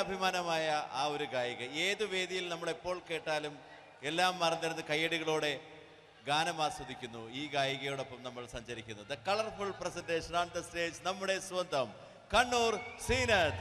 അഭിമാനമായ ആ ഒരു ഗായിക ഏത് വേദിയിൽ നമ്മൾ എപ്പോൾ കേട്ടാലും എല്ലാം മറന്നിരുന്ന് കയ്യടികളോടെ ഗാനം ആസ്വദിക്കുന്നു ഈ ഗായികയോടൊപ്പം നമ്മൾ സഞ്ചരിക്കുന്നു the colourful presentation on the stage നമ്മുടെ സ്വന്തം കണ്ണൂർ സീനത്ത്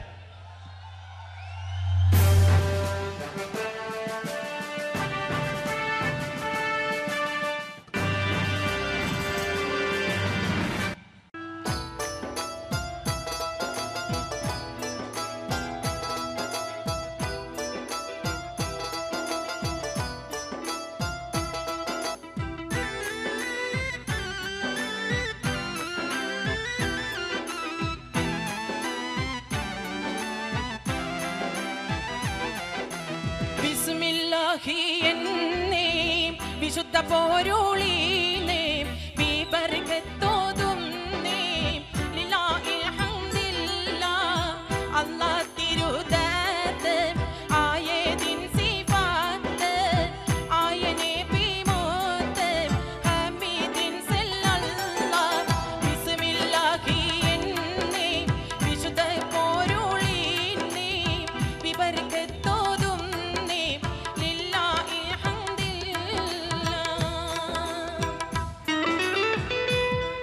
ബിസ്മില്ലാഹി എന്നേ വിശുദ്ധ പോരുളീനേ ബിബർക്കത്തോതും നേ ലില്ലാഹിൽ ഹംദില്ലാ അല്ലാഹ് തിരുദാത്ത് ആയതിൻ സിഫാത്ത് ആയനെ ബിമോത്ത് ഹമീദിൻ സല്ലല്ലാഹ് ബിസ്മില്ലാഹി എന്നേ വിശുദ്ധ പോരുളീനേ ബിബർക്കത്തോതും നേ ലില്ലാഹിൽ ഹംദില്ലാ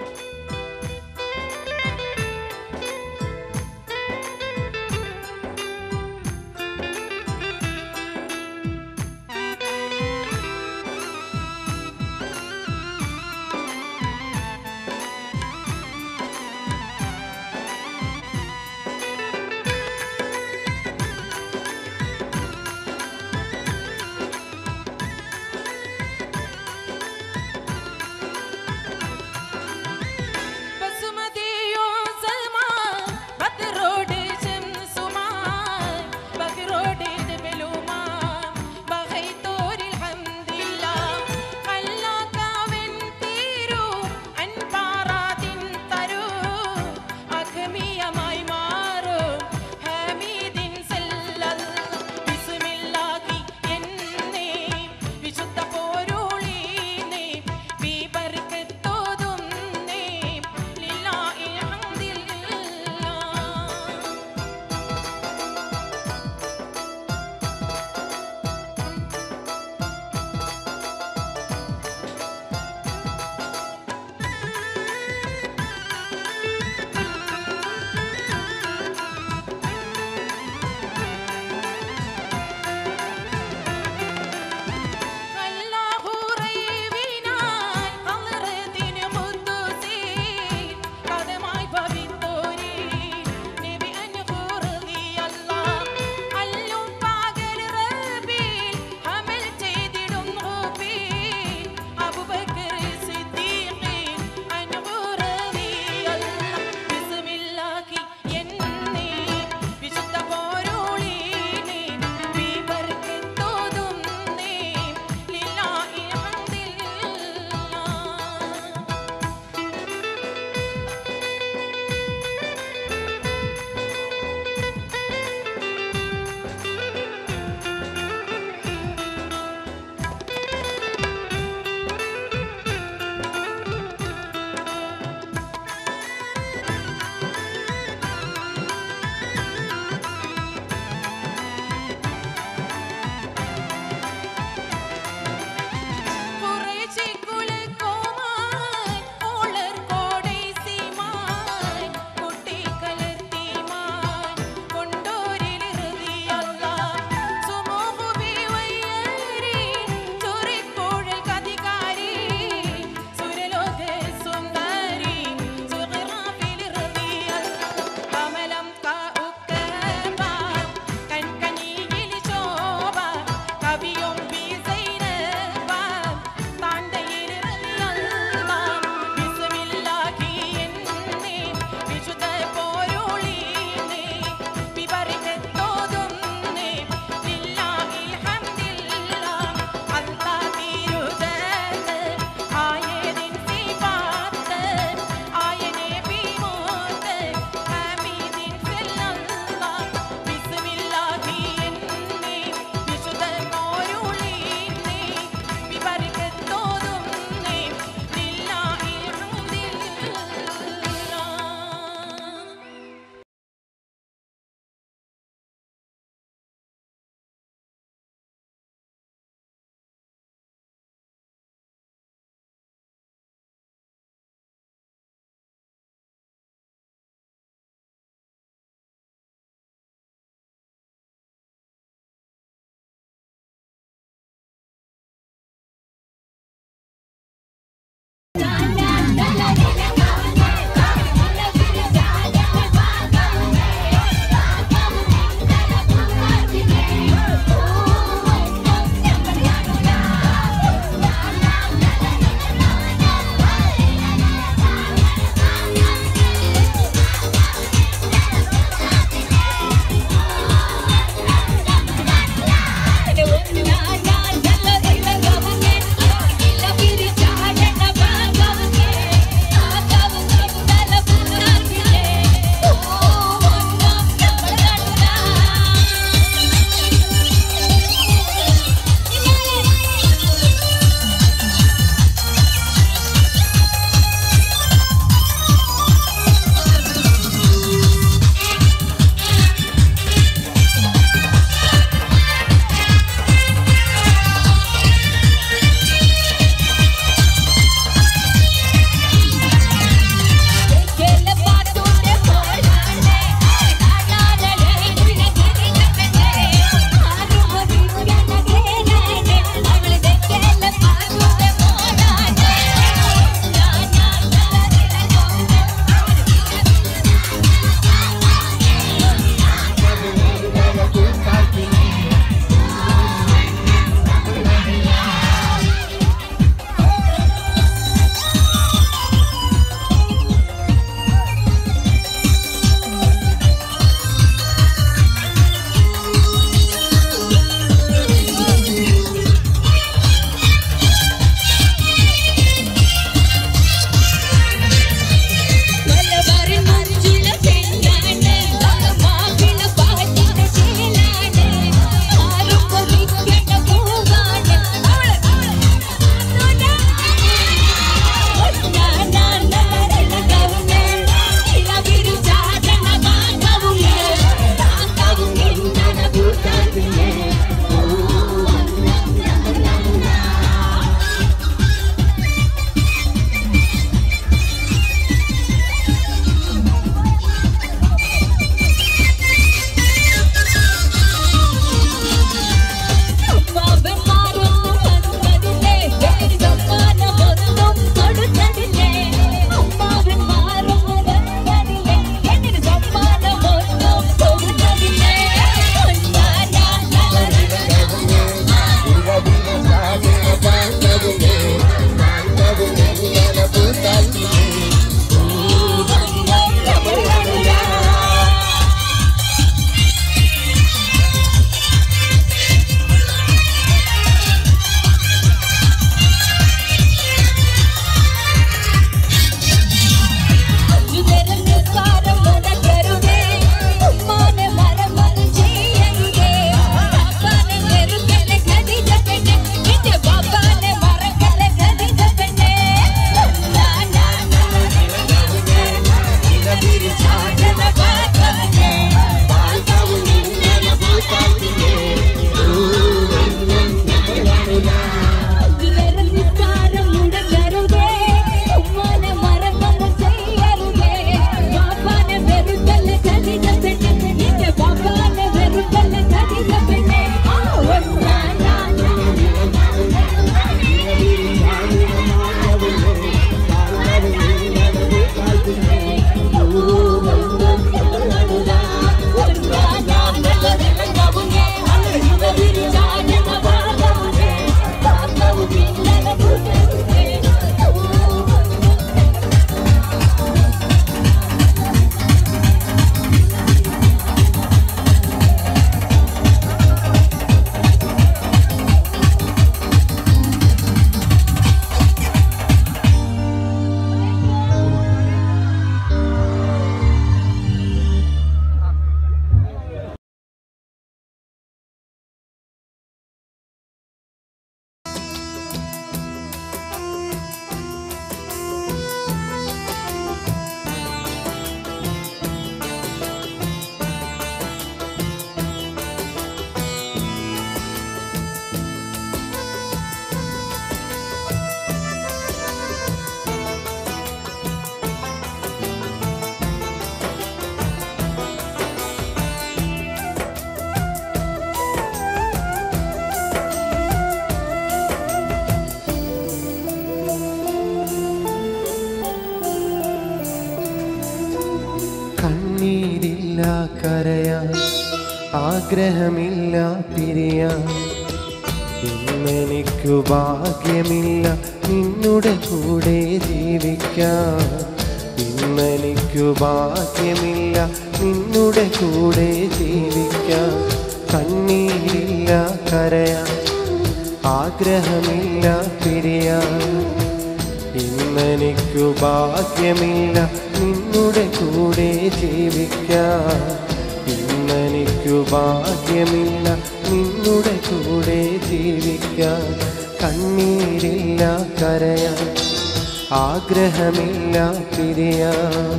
ആഗ്രഹമില്ല പിരിയാൻ ഇന്നെനിക്കു ഭാഗ്യമില്ല നിന്നുടെ കൂടെ ജീവിക്കാൻ ഇന്നെനിക്കു ഭാഗ്യമില്ല നിന്നുടെ കൂടെ ജീവിക്കാൻ കണ്ണീരില്ല കരയാൻ ആഗ്രഹമില്ല പിരിയാൻ ഇന്നെനിക്കു ഭാഗ്യമില്ല നിന്നുടെ കൂടെ ജീവിക്കാൻ ഇന്നെനിക്കു ഭാഗ്യമില്ല നിന്നുടെ കൂടെ ജീവിക്കാൻ കണ്ണീരില്ല കരയാൻ ആഗ്രഹമില്ല പിരിയാൻ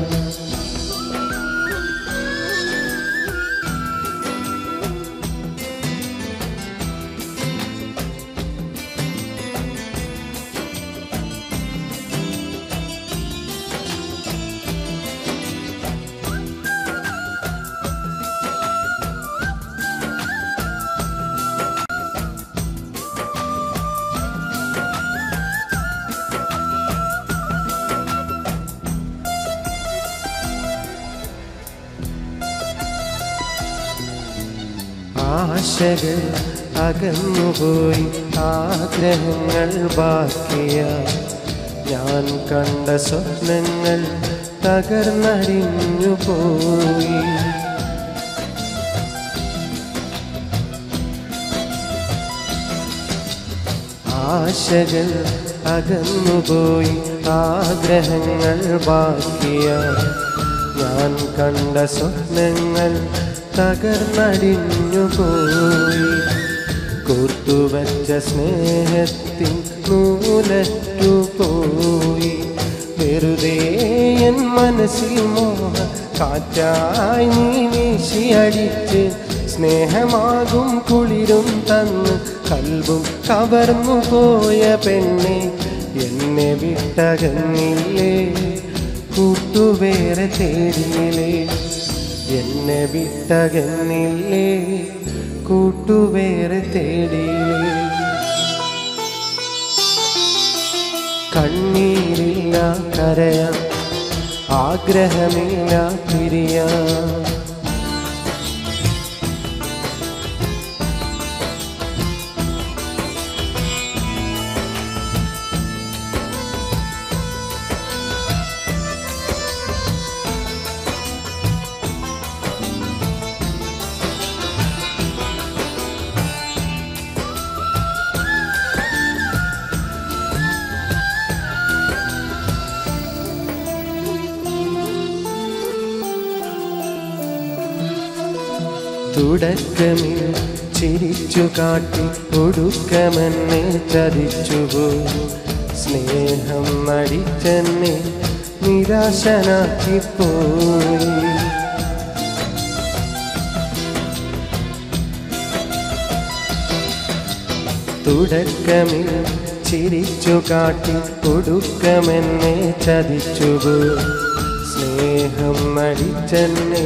ആശകൾ അകന്നുപോയി ആഗ്രഹങ്ങൾ ബാക്കിയ ഞാൻ കണ്ട സ്വപ്നങ്ങൾ തകർന്നടിഞ്ഞു പോയി ആശകൾ അകന്നുപോയി ആഗ്രഹങ്ങൾ ബാക്കിയ ഞാൻ കണ്ട സ്വപ്നങ്ങൾ തകർന്നടിഞ്ഞു പോയി കൂട്ടുവച്ച സ്നേഹത്തിൻ നൂലറ്റു പോയി വെറുതെ എൻ മനസ്സിൽ മോഹ കാറ്റായി നീ വീശിയടിച്ച് സ്നേഹമാകും കുളിരും തന്ന് കൽവും കവർന്നു പോയ പെണ്ണെ എന്നെ വിട്ടകന്നില്ലേ കൂട്ടുവേറെ തേടിയില്ലേ എന്നെ വിട്ടകന്നില്ലേ കൂട്ടുവേറെ തേടിയില്ലേ കണ്ണീരില്ല കരയാൻ ആഗ്രഹമില്ല പിരിയാൻ തുടക്കമിൽ ചിരിച്ചു കാട്ടി ഒടുക്കമെന്നെ ചതിച്ചുപോയി സ്നേഹം നടിച്ചെന്നെ നിരാശനാക്കിപ്പോയി തുടക്കമിൽ ചിരിച്ചു കാട്ടി ഒടുക്കമെന്നെ ചതിച്ചുപോയി സ്നേഹം നടിച്ചെന്നെ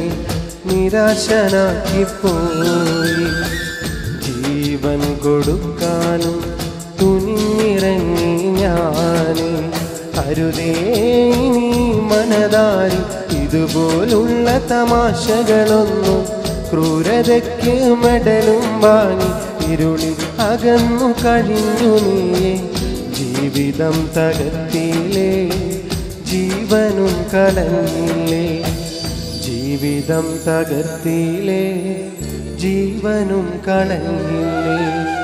നിരാശനാക്കിപ്പോയി ജീവൻ കൊടുക്കാനും തുനിഞ്ഞിറങ്ങി ഞാൻ അരുതേ ഇനി മനതാരി ഇതുപോലുള്ള തമാശകളൊന്നും ക്രൂരതയ്ക്ക് മെഡലും വാങ്ങി ഇരുളിൽ അകന്നു കഴിഞ്ഞു നീയെ ജീവിതം തകർത്തിയിലേ ജീവനും കളഞ്ഞില്ലേ ജീവിതം തകർത്തിയിലേ ജീവനും കളഞ്ഞില്ലേ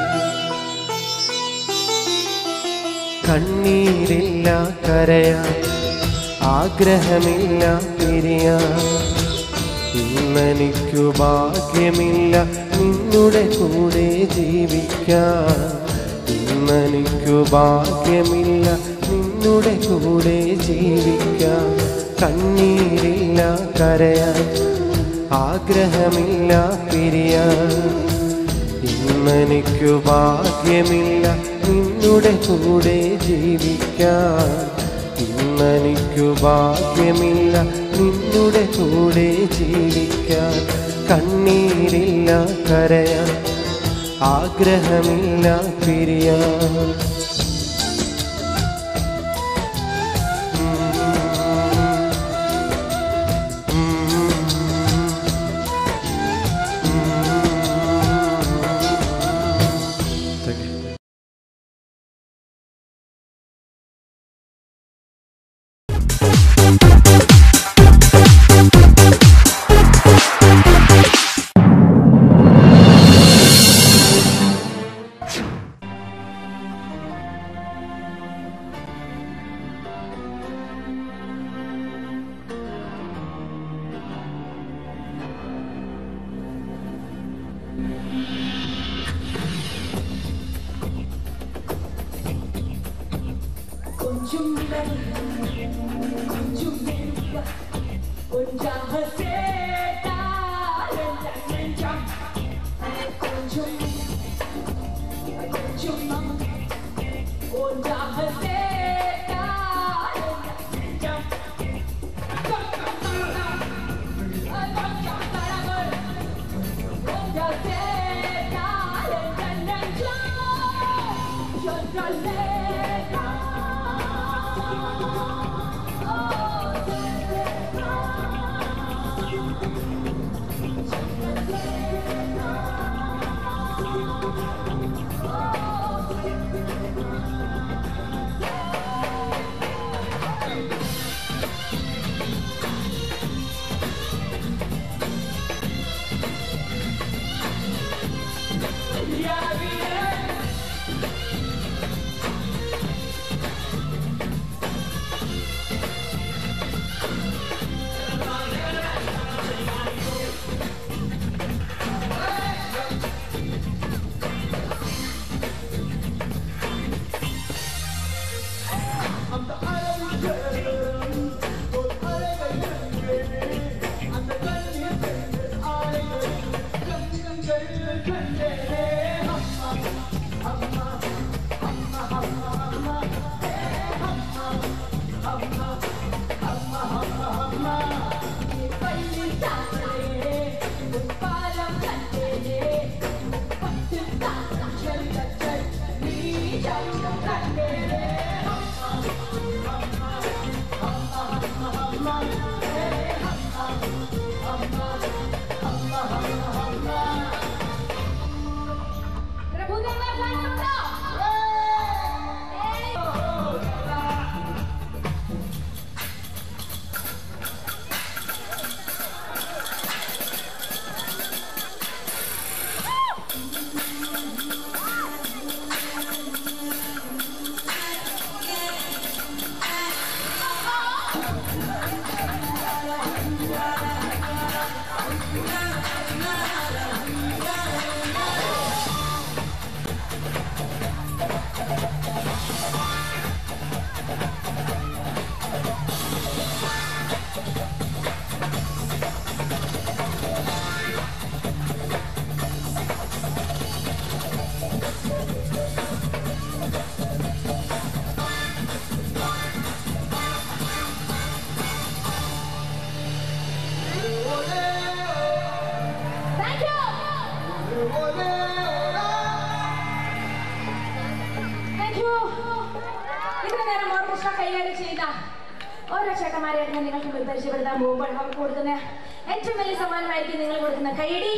കണ്ണീരില്ല കരയാൻ ആഗ്രഹമില്ല പിരിയാൻ ഇന്നെനിക്കു ഭാഗ്യമില്ല നിന്നുടെ കൂടെ ജീവിക്കാൻ ഇന്നെനിക്കു ഭാഗ്യമില്ല നിന്നുടെ കൂടെ ജീവിക്കാൻ കണ്ണീരില്ല കരയാൻ ആഗ്രഹമില്ല പിരിയാൻ ഇന്നെനിക്കു ഭാഗ്യമില്ല നിന്നുടെ കൂടെ ജീവിക്കാൻ ഇന്നെനിക്കു ഭാഗ്യമില്ല നിന്നുടെ കൂടെ ജീവിക്കാൻ കണ്ണീരില്ല കരയാൻ ആഗ്രഹമില്ല പിരിയാൻ Mm-hmm. ഇത്ര നേരം ഓർക്കസ്ട്ര കൈകാര്യം ചെയ്ത ഓരോ ചേട്ടന്മാരെയായിട്ട് ഞാൻ നിങ്ങൾക്ക് മുമ്പിൽ പരിചയപ്പെടുത്താൻ പോകുമ്പോൾ അവർക്ക് കൊടുക്കുന്ന ഏറ്റവും വലിയ സമ്മാനമായിരിക്കും നിങ്ങൾ കൊടുക്കുന്ന കൈയടി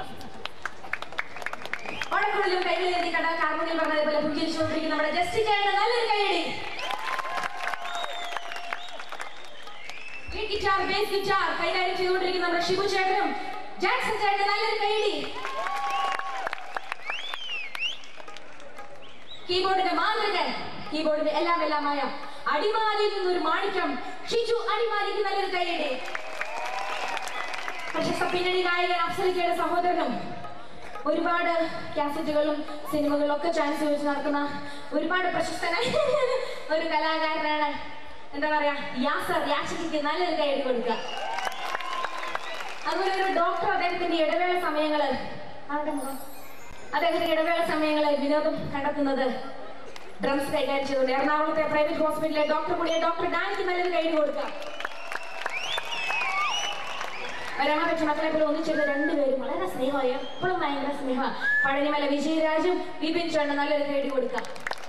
ഓണക്കുള്ളിലും കൈകളിൽ എത്തി കട കാർമുകിൽ പറഞ്ഞതുപോലെ പുഞ്ചിരിച്ചുകൊണ്ടിരിക്കുന്ന നമ്മുടെ ജസ്റ്റി ചേട്ടൻ നല്ലൊരു കൈയടി ലീഡ് ഗിറ്റാർ ബേസ് ഗിറ്റാർ കൈകാര്യം ചെയ്തുകൊണ്ടിരിക്കുന്ന നമ്മുടെ ഷിബു ചേട്ടനും ജാക്സൺ ചേട്ടനും നല്ലൊരു കൈയടി കീബോർഡിന്റെ മാന്ത്രികൻ കീബോർഡിന്റെ എല്ലാം എല്ലാമായ അടിമാലിയിൽ നിന്നൊരു മാണിക്യം ഷിജു അടിമാലിക്ക് നല്ലൊരു കൈയടി പ്രശസ്ത പിന്നണി നായകൻ അഫ്സലിക്കയുടെ സഹോദരനും ഒരുപാട് കാസറ്റുകളും സിനിമകളിലും ഒക്കെ ചാൻസ് ചോദിച്ച് നടക്കുന്ന ഒരുപാട് പ്രശസ്തനായ ഒരു കലാകാരനാണ് എന്താ പറയാ യാസർ യാഷിക്ക് നല്ലൊരു കൈയടി കൊടുക്കുക അതുപോലെ ഒരു ഡോക്ടർ അദ്ദേഹത്തിന്റെ ഇടവേള സമയങ്ങള് ആരുടെ മുഖം അദ്ദേഹത്തിന്റെ ഇടവേള സമയങ്ങളിൽ വിനോദം കണ്ടെത്തുന്നത് ഡ്രംസ് കൈകാര്യം ചെയ്തുകൊണ്ട് എറണാകുളത്തെ പ്രൈവറ്റ് ഹോസ്പിറ്റലിലെ ഡോക്ടർ കൂടിയ ഡോക്ടർ ഡാനിക്ക് നല്ലൊരു കൈ കൊടുക്കാം വരാൻ പറ്റും മക്കളെ പോലെ ഒന്നിച്ചിരുന്ന രണ്ടുപേരും വളരെ സ്നേഹമായി എപ്പോഴും ഭയങ്കര സ്നേഹ പഴനിമല വിജയരാജും വിപിൻ ചേട്ടൻ നല്ലൊരു കൈ കൊടുക്കാം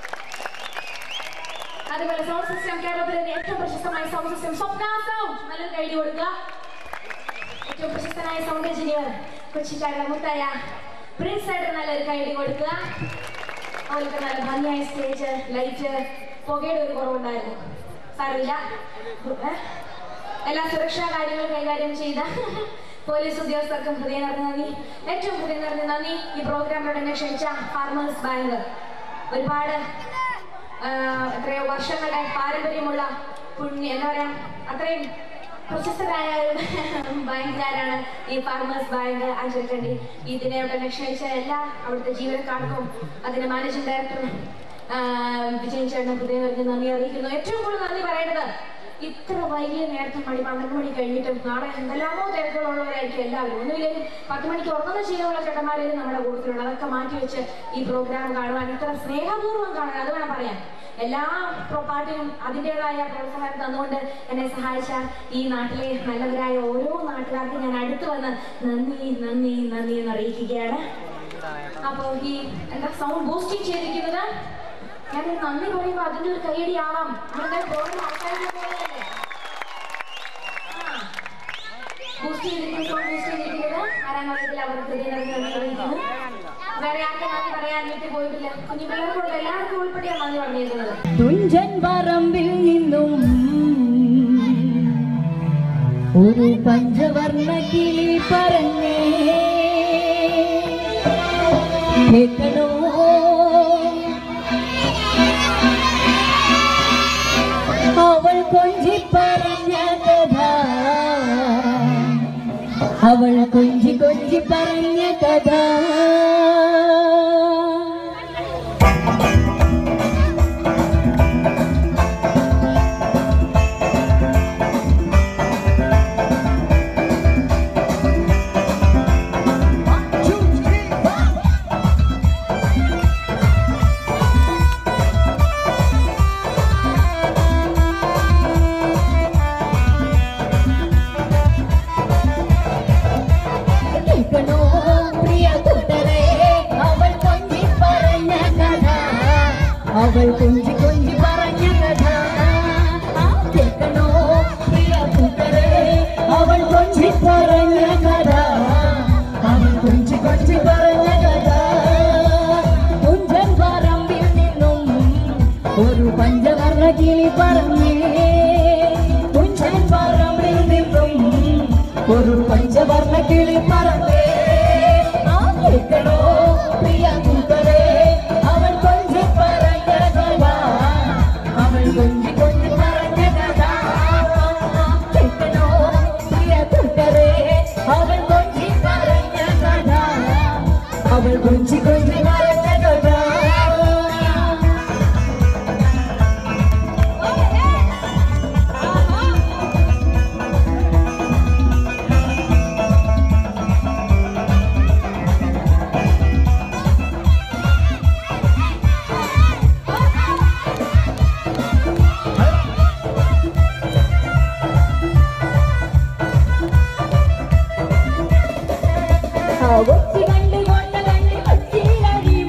അതുപോലെ സൗണ്ട് സിസ്റ്റം കേരളത്തിലെ ഏറ്റവും പ്രശസ്തമായ സൗണ്ട് സിസ്റ്റം സ്വപ്ന സൗണ്ട് നല്ലൊരു കൈ കൊടുക്കുക ഏറ്റവും പ്രശസ്തനായ സൗണ്ട് എഞ്ചിനീയർ കൊച്ചിക്കാരുടെ മുത്തായ പ്രിൻസ് ആയിട്ട് നല്ലൊരു കൈഡി കൊടുക്കുക അതുപോലെ നല്ല ഭംഗിയായ സ്റ്റേജ് ലൈറ്റ് പുകയുടെ ഒരു കുറവുണ്ടായിരുന്നു സാരമില്ല ഏ? എല്ലാ സുരക്ഷാ കാര്യങ്ങളും കൈകാര്യം ചെയ്ത പോലീസ് ഉദ്യോഗസ്ഥർക്കും ഹൃദയം നിറഞ്ഞ നന്ദി ഏറ്റവും ഹൃദയം നിറഞ്ഞ നന്ദി ഈ പ്രോഗ്രാമിലൂടെ എന്നെ ക്ഷണിച്ച ഫാർമേഴ്സ് ബാങ്ക് ഒരുപാട് ആ, എത്രയോ വർഷങ്ങളുടെ പാരമ്പര്യമുള്ള പുണ്യ എന്താ പറയാ അത്രയും പ്രശസ്തരായ ഒരു ബാങ്കുകാരാണ് ഈ ഫാർമേഴ്സ് ബാങ്ക് ആചരിക്കേണ്ടി ഇതിനെ ഇവിടെ ക്ഷണിച്ച എല്ലാ അവിടുത്തെ ജീവനക്കാർക്കും അതിന്റെ മാനേജിംഗ് ഡയറക്ടറും വിജയൻ ചേട്ടൻ ഹൃദയം നിറഞ്ഞ നന്ദി അറിയിക്കുന്നു ഏറ്റവും കൂടുതൽ നന്ദി പറയേണ്ടത് ഇത്ര വൈകിയ നേരത്തെ മണി പന്ത്രണ്ട് മണി കഴിഞ്ഞിട്ടും നാളെ എന്തെല്ലാമോ തിരക്കുകളുള്ളവരായിരിക്കും എല്ലാവരും ഒന്നുമില്ലെങ്കിൽ പത്ത് മണിക്ക് ഉറങ്ങുന്ന ശീലമുള്ള ചേട്ടന്മാരെയും നമ്മുടെ കൂട്ടത്തിലുള്ള അതൊക്കെ മാറ്റി വെച്ച് ഈ പ്രോഗ്രാം കാണുവാൻ ഇത്ര സ്നേഹപൂർവ്വം കാണാൻ അത് വേണം പറയാൻ എല്ലാ പ്രോ- പാട്ടിനും അതിൻ്റെതായ പ്രോത്സാഹനം തന്നുകൊണ്ട് എന്നെ സഹായിച്ച ഈ നാട്ടിലെ നല്ലവരായ ഓരോ നാട്ടുകാർക്കും ഞാൻ അടുത്ത് വന്ന് നന്ദി നന്ദി നന്ദി എന്ന് അറിയിക്കുകയാണ് അപ്പോ ഈ എന്താ സൗണ്ട് ബൂസ്റ്റിംഗ് ചെയ്തിരിക്കുന്നത് ഞാൻ ഒരു നന്ദി പറയുമ്പോൾ അതിന്റെ ഒരു കൈയടി ആവാം നമ്മുടെ പ്രോഗ്രാം ആൾക്കാരുടെ പോലെയല്ലേ ബൂസ്റ്റ് ചെയ്തിരിക്കുന്ന സൗണ്ട് ബൂസ്റ്റ് ചെയ്തിരിക്കുന്നത് ആരാം അറിയത്തില്ല അവർ ഹൃദയം നിറഞ്ഞ് നന്ദി അറിയിക്കുന്നു വേറെ ആർക്കും നന്ദി പറയാൻ വീട്ടിൽ പോയിട്ടില്ല കുഞ്ഞു പിള്ളേർക്കുള്ള എല്ലാവർക്കും ഉൾപ്പെടെയാണ് നന്ദി പറഞ്ഞിരുന്നത് തുഞ്ചൻ പറമ്പിൽ നിന്നും ഒരു പഞ്ചവർണ്ണ കിളി പറഞ്ഞേ കേൾക്കണോ അവൾ കൊഞ്ചി പറഞ്ഞ കഥ അവൾ കൊഞ്ചി കൊഞ്ചി പറഞ്ഞ കഥ കേൾക്കണോ പ്രിയ കൂട്ടരെ അവൾ കൊഞ്ചി പറഞ്ഞ കഥ അവൾ കൊഞ്ചി കൊഞ്ചി പറഞ്ഞ കഥ ആ, കേൾക്കണോ പ്രിയ കൂട്ടരെ അവൾ കൊഞ്ചി പറഞ്ഞ കഥ അവൾ കൊഞ്ചി കൊഞ്ചി പറഞ്ഞ കഥ കുഞ്ചൻ പറമ്പിൽ നിന്നും ഒരു പഞ്ചവർണ്ണ കിളി പറഞ്ഞേ കുഞ്ചൻ പറമ്പിൽ നിന്നും ഒരു പഞ്ചവർണ്ണ കിളി പറന്നേ ആ കേൾക്കണോ പ്രിയ കൂട്ടരെ അവൾ കൊഞ്ചി പറഞ്ഞ കഥ അവൾ കൊഞ്ചി കൊഞ്ചി പറഞ്ഞ കഥ കേൾക്കണോ പ്രിയ കൂട്ടരെ അവൾ കൊഞ്ചി പറഞ്ഞ കഥ അവൾ കൊഞ്ചി കൊഞ്ചി പറഞ്ഞ കഥ ആ ഒത്തി കണ്ട് കൊണ്ട കണ്ട് കൊച്ചിയിലടി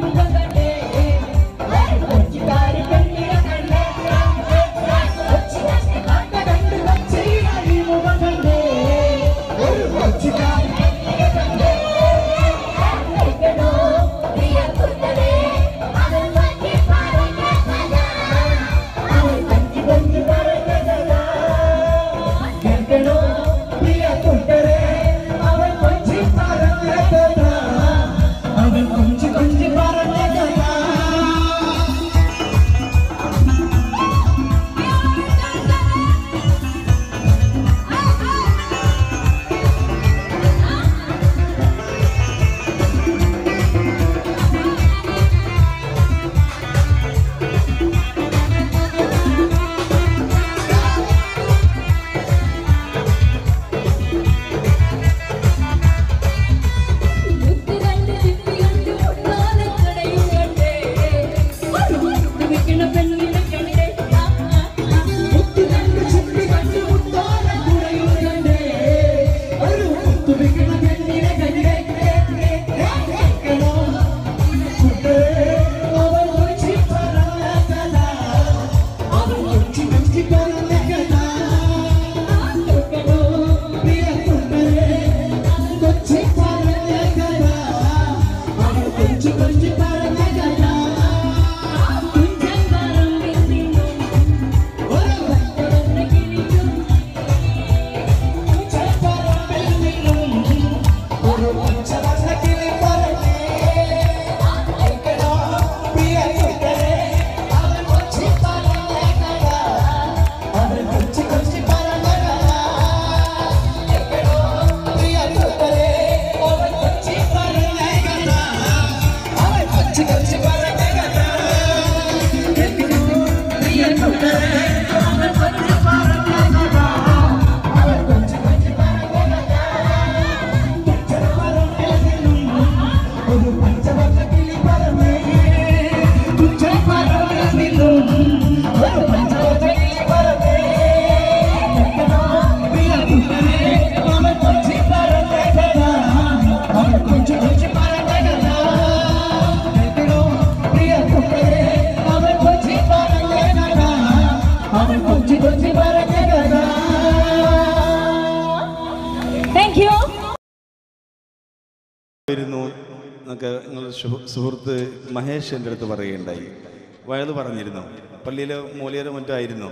വരുന്നു എന്നൊക്കെ നിങ്ങളുടെ സുഹൃ- സുഹൃത്ത് മഹേഷ് എൻ്റെ അടുത്ത് പറയുകയുണ്ടായി വയത് പറഞ്ഞിരുന്നു പള്ളിയിലെ മൂലിയരോ മറ്റോ ആയിരുന്നു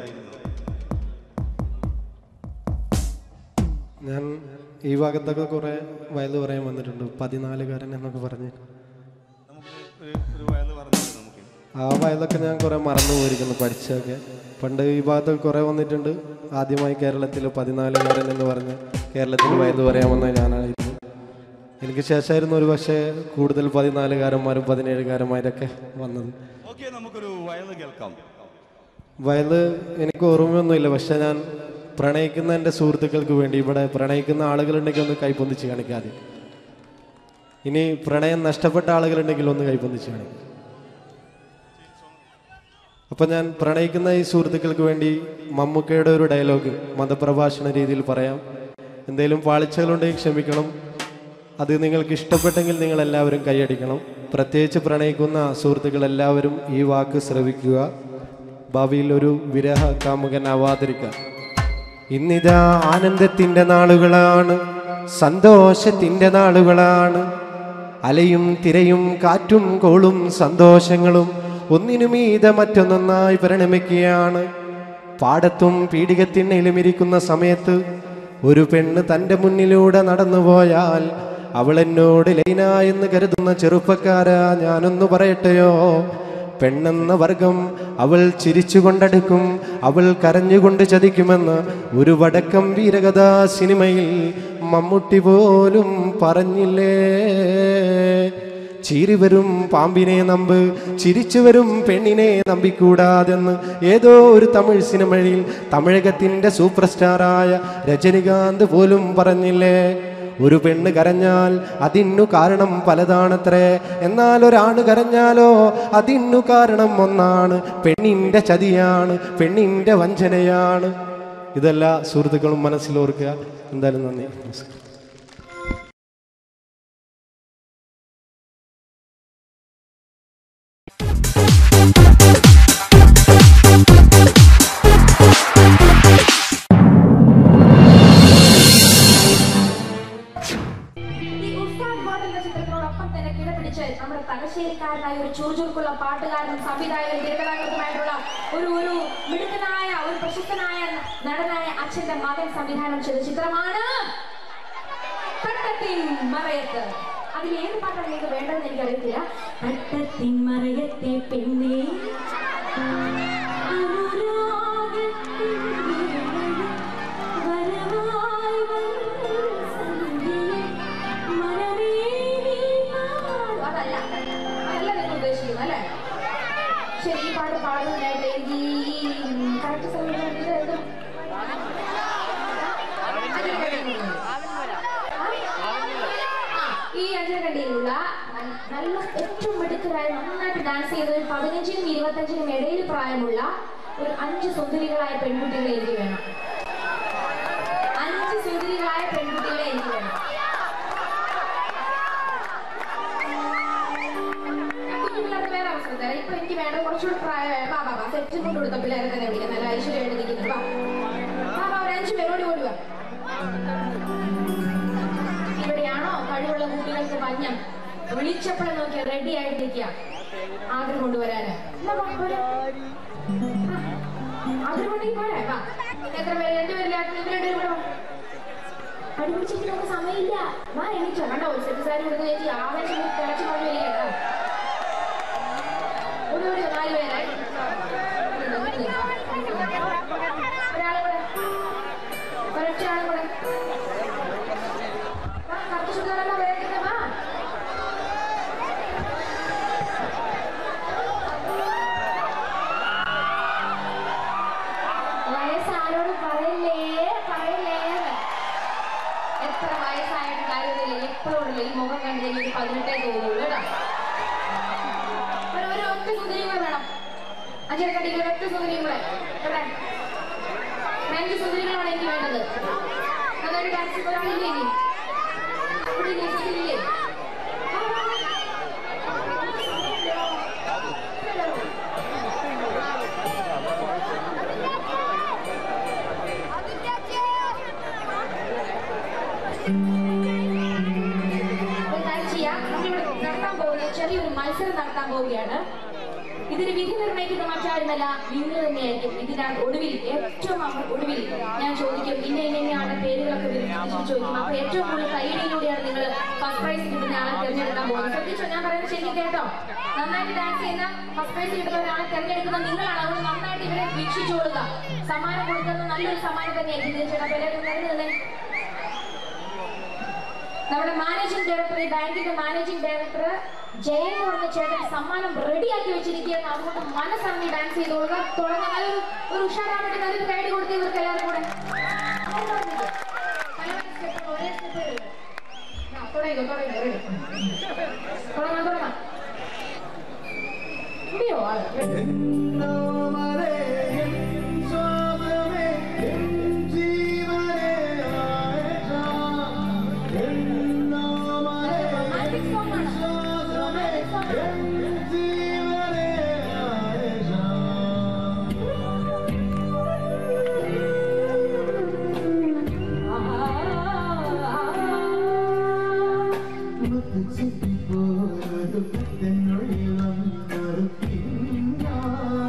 ഞാൻ ഈ ഭാഗത്തൊക്കെ കുറേ വയൽ പറയാൻ വന്നിട്ടുണ്ട് പതിനാലുകാരൻ എന്നൊക്കെ പറഞ്ഞ് നമുക്ക് ഒരു ഒരു വയത് പറഞ്ഞിരുന്നു നമുക്ക് ആ വയലൊക്കെ ഞാൻ കുറേ മറന്നു പോയിരിക്കുന്നു പഠിച്ചൊക്കെ പണ്ട് ഈ ഭാഗത്തൊക്കെ കുറേ വന്നിട്ടുണ്ട് ആദ്യമായി കേരളത്തിൽ പതിനാലുകാരൻ എന്ന് പറഞ്ഞ് കേരളത്തിൽ വയൽ പറയാൻ വന്ന ഞാനായിരുന്നു എനിക്ക് ശേഷമായിരുന്നു ഒരു പക്ഷേ കൂടുതൽ പതിനാലുകാരന്മാരും പതിനേഴുകാരന്മാരൊക്കെ വന്നത് ഓക്കെ നമുക്കൊരു വയത് കേൾക്കാം വയല് എനിക്ക് ഓർമ്മയൊന്നുമില്ല പക്ഷെ ഞാൻ പ്രണയിക്കുന്ന എൻ്റെ സുഹൃത്തുക്കൾക്ക് വേണ്ടി ഇവിടെ പ്രണയിക്കുന്ന ആളുകളുണ്ടെങ്കിൽ ഒന്ന് കൈപ്പൊന്നിച്ച് കാണിക്കാതെ ഇനി പ്രണയം നഷ്ടപ്പെട്ട ആളുകളുണ്ടെങ്കിൽ ഒന്ന് കൈപ്പൊന്നിച്ച് കാണിക്കും അപ്പൊ ഞാൻ പ്രണയിക്കുന്ന ഈ സുഹൃത്തുക്കൾക്ക് വേണ്ടി മമ്മൂക്കയുടെ ഒരു ഡയലോഗ് മതപ്രഭാഷണ രീതിയിൽ പറയാം എന്തെങ്കിലും പാളിച്ചകളുണ്ടെങ്കിൽ ക്ഷമിക്കണം അത് നിങ്ങൾക്ക് ഇഷ്ടപ്പെട്ടെങ്കിൽ നിങ്ങൾ എല്ലാവരും കൈയടിക്കണം പ്രത്യേകിച്ച് പ്രണയിക്കുന്ന സുഹൃത്തുക്കൾ എല്ലാവരും ഈ വാക്ക് ശ്രവിക്കുക ഭാവിയിൽ ഒരു വിരഹ കാമുകനാവാതിരിക്കാൻ ഇന്നിതാ ആനന്ദത്തിൻ്റെ നാളുകളാണ് സന്തോഷത്തിൻ്റെ നാളുകളാണ് അലയും തിരയും കാറ്റും കോളും സന്തോഷങ്ങളും ഒന്നിനുമീത മറ്റൊന്നൊന്നായി പരിണമിക്കുകയാണ് പാടത്തും പീഡികത്തിണ്ണയിലും ഇരിക്കുന്ന സമയത്ത് ഒരു പെണ്ണ് തൻ്റെ മുന്നിലൂടെ നടന്നുപോയാൽ അവൾ എന്നോട് ലൈന എന്ന് കരുതുന്ന ചെറുപ്പക്കാരാ ഞാനൊന്നു പറയട്ടെയോ പെണ്ണെന്ന വർഗം അവൾ ചിരിച്ചുകൊണ്ടടുക്കും അവൾ കരഞ്ഞുകൊണ്ട് ചതിക്കുമെന്ന് ഒരു വടക്കം വീരകഥാ സിനിമയിൽ മമ്മൂട്ടി പോലും പറഞ്ഞില്ലേ ചീറി വരും പാമ്പിനെ നമ്പ് ചിരിച്ചു വരും പെണ്ണിനെ നമ്പിക്കൂടാതെന്ന് ഏതോ ഒരു തമിഴ് സിനിമയിൽ തമിഴകത്തിൻ്റെ സൂപ്പർ സ്റ്റാറായ രജനികാന്ത് പോലും പറഞ്ഞില്ലേ ഒരു പെണ്ണ് കരഞ്ഞാൽ അതിനു കാരണം പലതാണത്രേ എന്നാൽ ഒരാണ് കരഞ്ഞാലോ അതിനു കാരണം ഒന്നാണ് പെണ്ണിൻ്റെ ചതിയാണ് പെണ്ണിൻ്റെ വഞ്ചനയാണ് ഇതെല്ലാ സുഹൃത്തുക്കളും മനസ്സിലോർക്കുക എന്തായാലും നന്ദി നമസ്കാരം ഈ ഉസ്താദ് വാർഡ് എന്ന ചിത്രത്തിനോടൊപ്പം തന്നെ കിടപിടിച്ച് നമ്മുടെ തലശ്ശേരിക്കാരനായ ഒരു ചുറുചുറുക്കുള്ള പാട്ടുകാരനും സംവിധായകനും തിരുക്കഥാകൃത്തുമായിട്ടുള്ള ഒരു ഒരു മിടുക്കനായ ഒരു പ്രശസ്തനായ നടനായ അച്ഛന്റെ മകൻ സംവിധാനം ചെയ്ത ചിത്രമാണ് തട്ടത്തിൻ മറയത്ത് അതിൽ ഏത് പാട്ടാണ് നിങ്ങൾക്ക് വേണ്ടതെന്ന് എനിക്കറിയത്തില്ല തട്ടത്തിൻ മറയത്തെ പെണ്ണേ അനുരാഗത്തിൻ വരവായി വന്ന സന്ധ്യയെ മനമേ നീ പാടൂ. അതല്ല അതല്ല നിങ്ങൾ ഉദ്ദേശിക്കുന്നത് അല്ലേ ശരി ഈ പാട്ട് പാടുന്നതിനായിട്ട് എനിക്ക് ഈ കറക്റ്റ് സമയത്ത് ഈ അഞ്ചരക്കണ്ടിയിലുള്ള നല്ല ഏറ്റവും മിടുക്കരായ നന്നായിട്ട് ഡാൻസ് ചെയ്ത ഒരു പതിനഞ്ചിനും ഇരുപത്തഞ്ചിനും ഇടയിൽ പ്രായമുള്ള ഒരു അഞ്ച് സുന്ദരികളായ പെൺകുട്ടികളെ എനിക്ക് വേണം അഞ്ച് സുന്ദരികളായ പെൺകുട്ടികളെ എനിക്ക് വേണം കുഞ്ഞുപിള്ളേർക്ക് വേറെ അവസരം തരാം ഇപ്പൊ എനിക്ക് വേണ്ട കുറച്ചുകൂടി പ്രായമായ വാ വാ വാ സെറ്റും കൊണ്ട് കൊടുത്ത പിള്ളേരെ തന്നെ വിളിക്കാം നല്ല ഐശ്വര്യമായിട്ട് നിൽക്കുന്നത് വാ വാ വാ ഒരു അഞ്ച് പേരോട് ഓടി വാ ഇവിടെയാണോ കഴിവുള്ള കുട്ടികൾക്ക് മഞ്ഞം വിളിച്ചപ്പോഴും നോക്കിയാ റെഡി ആയിട്ടിരിക്കുക ആഗ്രഹം കൊണ്ടുവരാന് എന്നാ വാ, പോരെ. ആ, ആഗ്രഹം ഉണ്ടെങ്കിൽ പോരെ വാ എത്ര പേര് രണ്ടുപേരില്ല ഇവര് രണ്ടുപേരും കൂടെ വാ പഠിപ്പിച്ചിട്ട് നമുക്ക് സമയമില്ല വാ എണീച്ചോ കണ്ടോ ഒരു സെറ്റ് സാരി കൊടുത്ത് ചേച്ചി ആവേശം തിളച്ചു പറഞ്ഞു വരിക കേട്ടോ ഓടി ഓടി നാല് പേരെ ഒരാളും കൂടെ ഒരൊറ്റ ആളും കൂടെ വാ, കറുത്ത ചുരിദാറല്ല വേഗം വാ വയസ്സ് ആരോട് പറയല്ലേ പറയല്ലേ എന്ന്. എത്ര വയസ്സായിട്ട് കാര്യമില്ല എപ്പോഴും ഉണ്ടല്ലോ ഈ മുഖം കണ്ടു കഴിഞ്ഞാൽ ഒരു പതിനെട്ടേ തോന്നുള്ളൂ കേട്ടോ ഒരു- ഒരു ഒറ്റ സുന്ദരിയും കൂടെ വേണം അഞ്ചരക്കണ്ടിക്ക് ഒരു ഒറ്റ സുന്ദരിയും കൂടെ എവിടെ രണ്ട് സുന്ദരികളാണ് എനിക്ക് വേണ്ടത് നന്നായിട്ട് ഡാൻസ് ഒരാളില്ലേ ഇനി ഇവിടെ ഇല്ലേ സുന്ദരിയില്ലേ ആ, ആ, ആ. ഒരു കാര്യം ചെയ്യാം ചെറിയൊരു മത്സരം നടത്താൻ പോവുകയാണ് ഇതിന് വിധി നിർണ്ണയിക്കുന്ന മറ്റാരുമല്ല നിങ്ങൾ തന്നെയായിരിക്കും ഇതിനകത്ത് ഒടുവിൽ ഏറ്റവും അവ- ഒടുവിൽ ഞാൻ ചോദിക്കും ഇന്ന ഇന്ന ഇന്ന ആളുടെ പേരുകളൊക്കെ വിളിച്ച് ചോദിക്കും അപ്പൊ ഏറ്റവും കൂടുതൽ കൈയടിയിലൂടെയാണ് നിങ്ങൾ ഫസ്റ്റ് പ്രൈസ് കിട്ടുന്ന ആളെ തിരഞ്ഞെടുക്കാൻ പോകുന്നത് ശ്രദ്ധിച്ചോ ഞാൻ പറയുന്നത് ശരിക്കും കേട്ടോ നന്നായിട്ട് ഡാൻസ് ചെയ്യുന്ന ഫസ്റ്റ് പ്രൈസ് കിട്ടുന്ന ഒരാളെ തിരഞ്ഞെടുക്കുന്ന നിങ്ങളാണ് അതുകൊണ്ട് നന്നായിട്ട് ഇവരെ വീക്ഷിച്ചോളുക സമ്മാനം കൊടുക്കുന്ന നല്ലൊരു സമ്മാനം തന്നെയായിരിക്കും തീർച്ചയായിട്ടും അപ്പൊ എല്ലാവരും നേരെ നിന്നേ. നമ്മുടെ മാനേജിംഗ് ഡയറക്ടർ ഈ ബാങ്കിന്റെ മാനേജിംഗ് ഡയറക്ടർ ജയൻ എന്ന് പറഞ്ഞ ചേട്ടൻ സമ്മാനം റെഡിയാക്കി വെച്ചിരിക്കുകയാണ് അതുകൊണ്ട് മനസ്സറിഞ്ഞ് ഡാൻസ് ചെയ്തോളുക തുടങ്ങാൻ നല്ലൊരു ഒരു ഉഷാറാൻ വേണ്ടി നല്ലൊരു ഗൈഡ് കൊടുത്ത് ഇവർക്ക് എല്ലാവരും കൂടെ പല പല സ്റ്റെപ്പ് ഒരേ സ്റ്റെപ്പ് തുടങ്ങിക്കോ തുടങ്ങിക്കോ ready. തുടങ്ങാം തുടങ്ങാം ഇവിടെയോ ആള് റൊമാൻറ്റിക് സോങ് ആണ് റൊമാൻറ്റിക് സോങ് ആണ് മുത്തുച്ചിപ്പി പോലൊരു കത്തനുള്ളിൽ വന്നൊരു പിന്നാ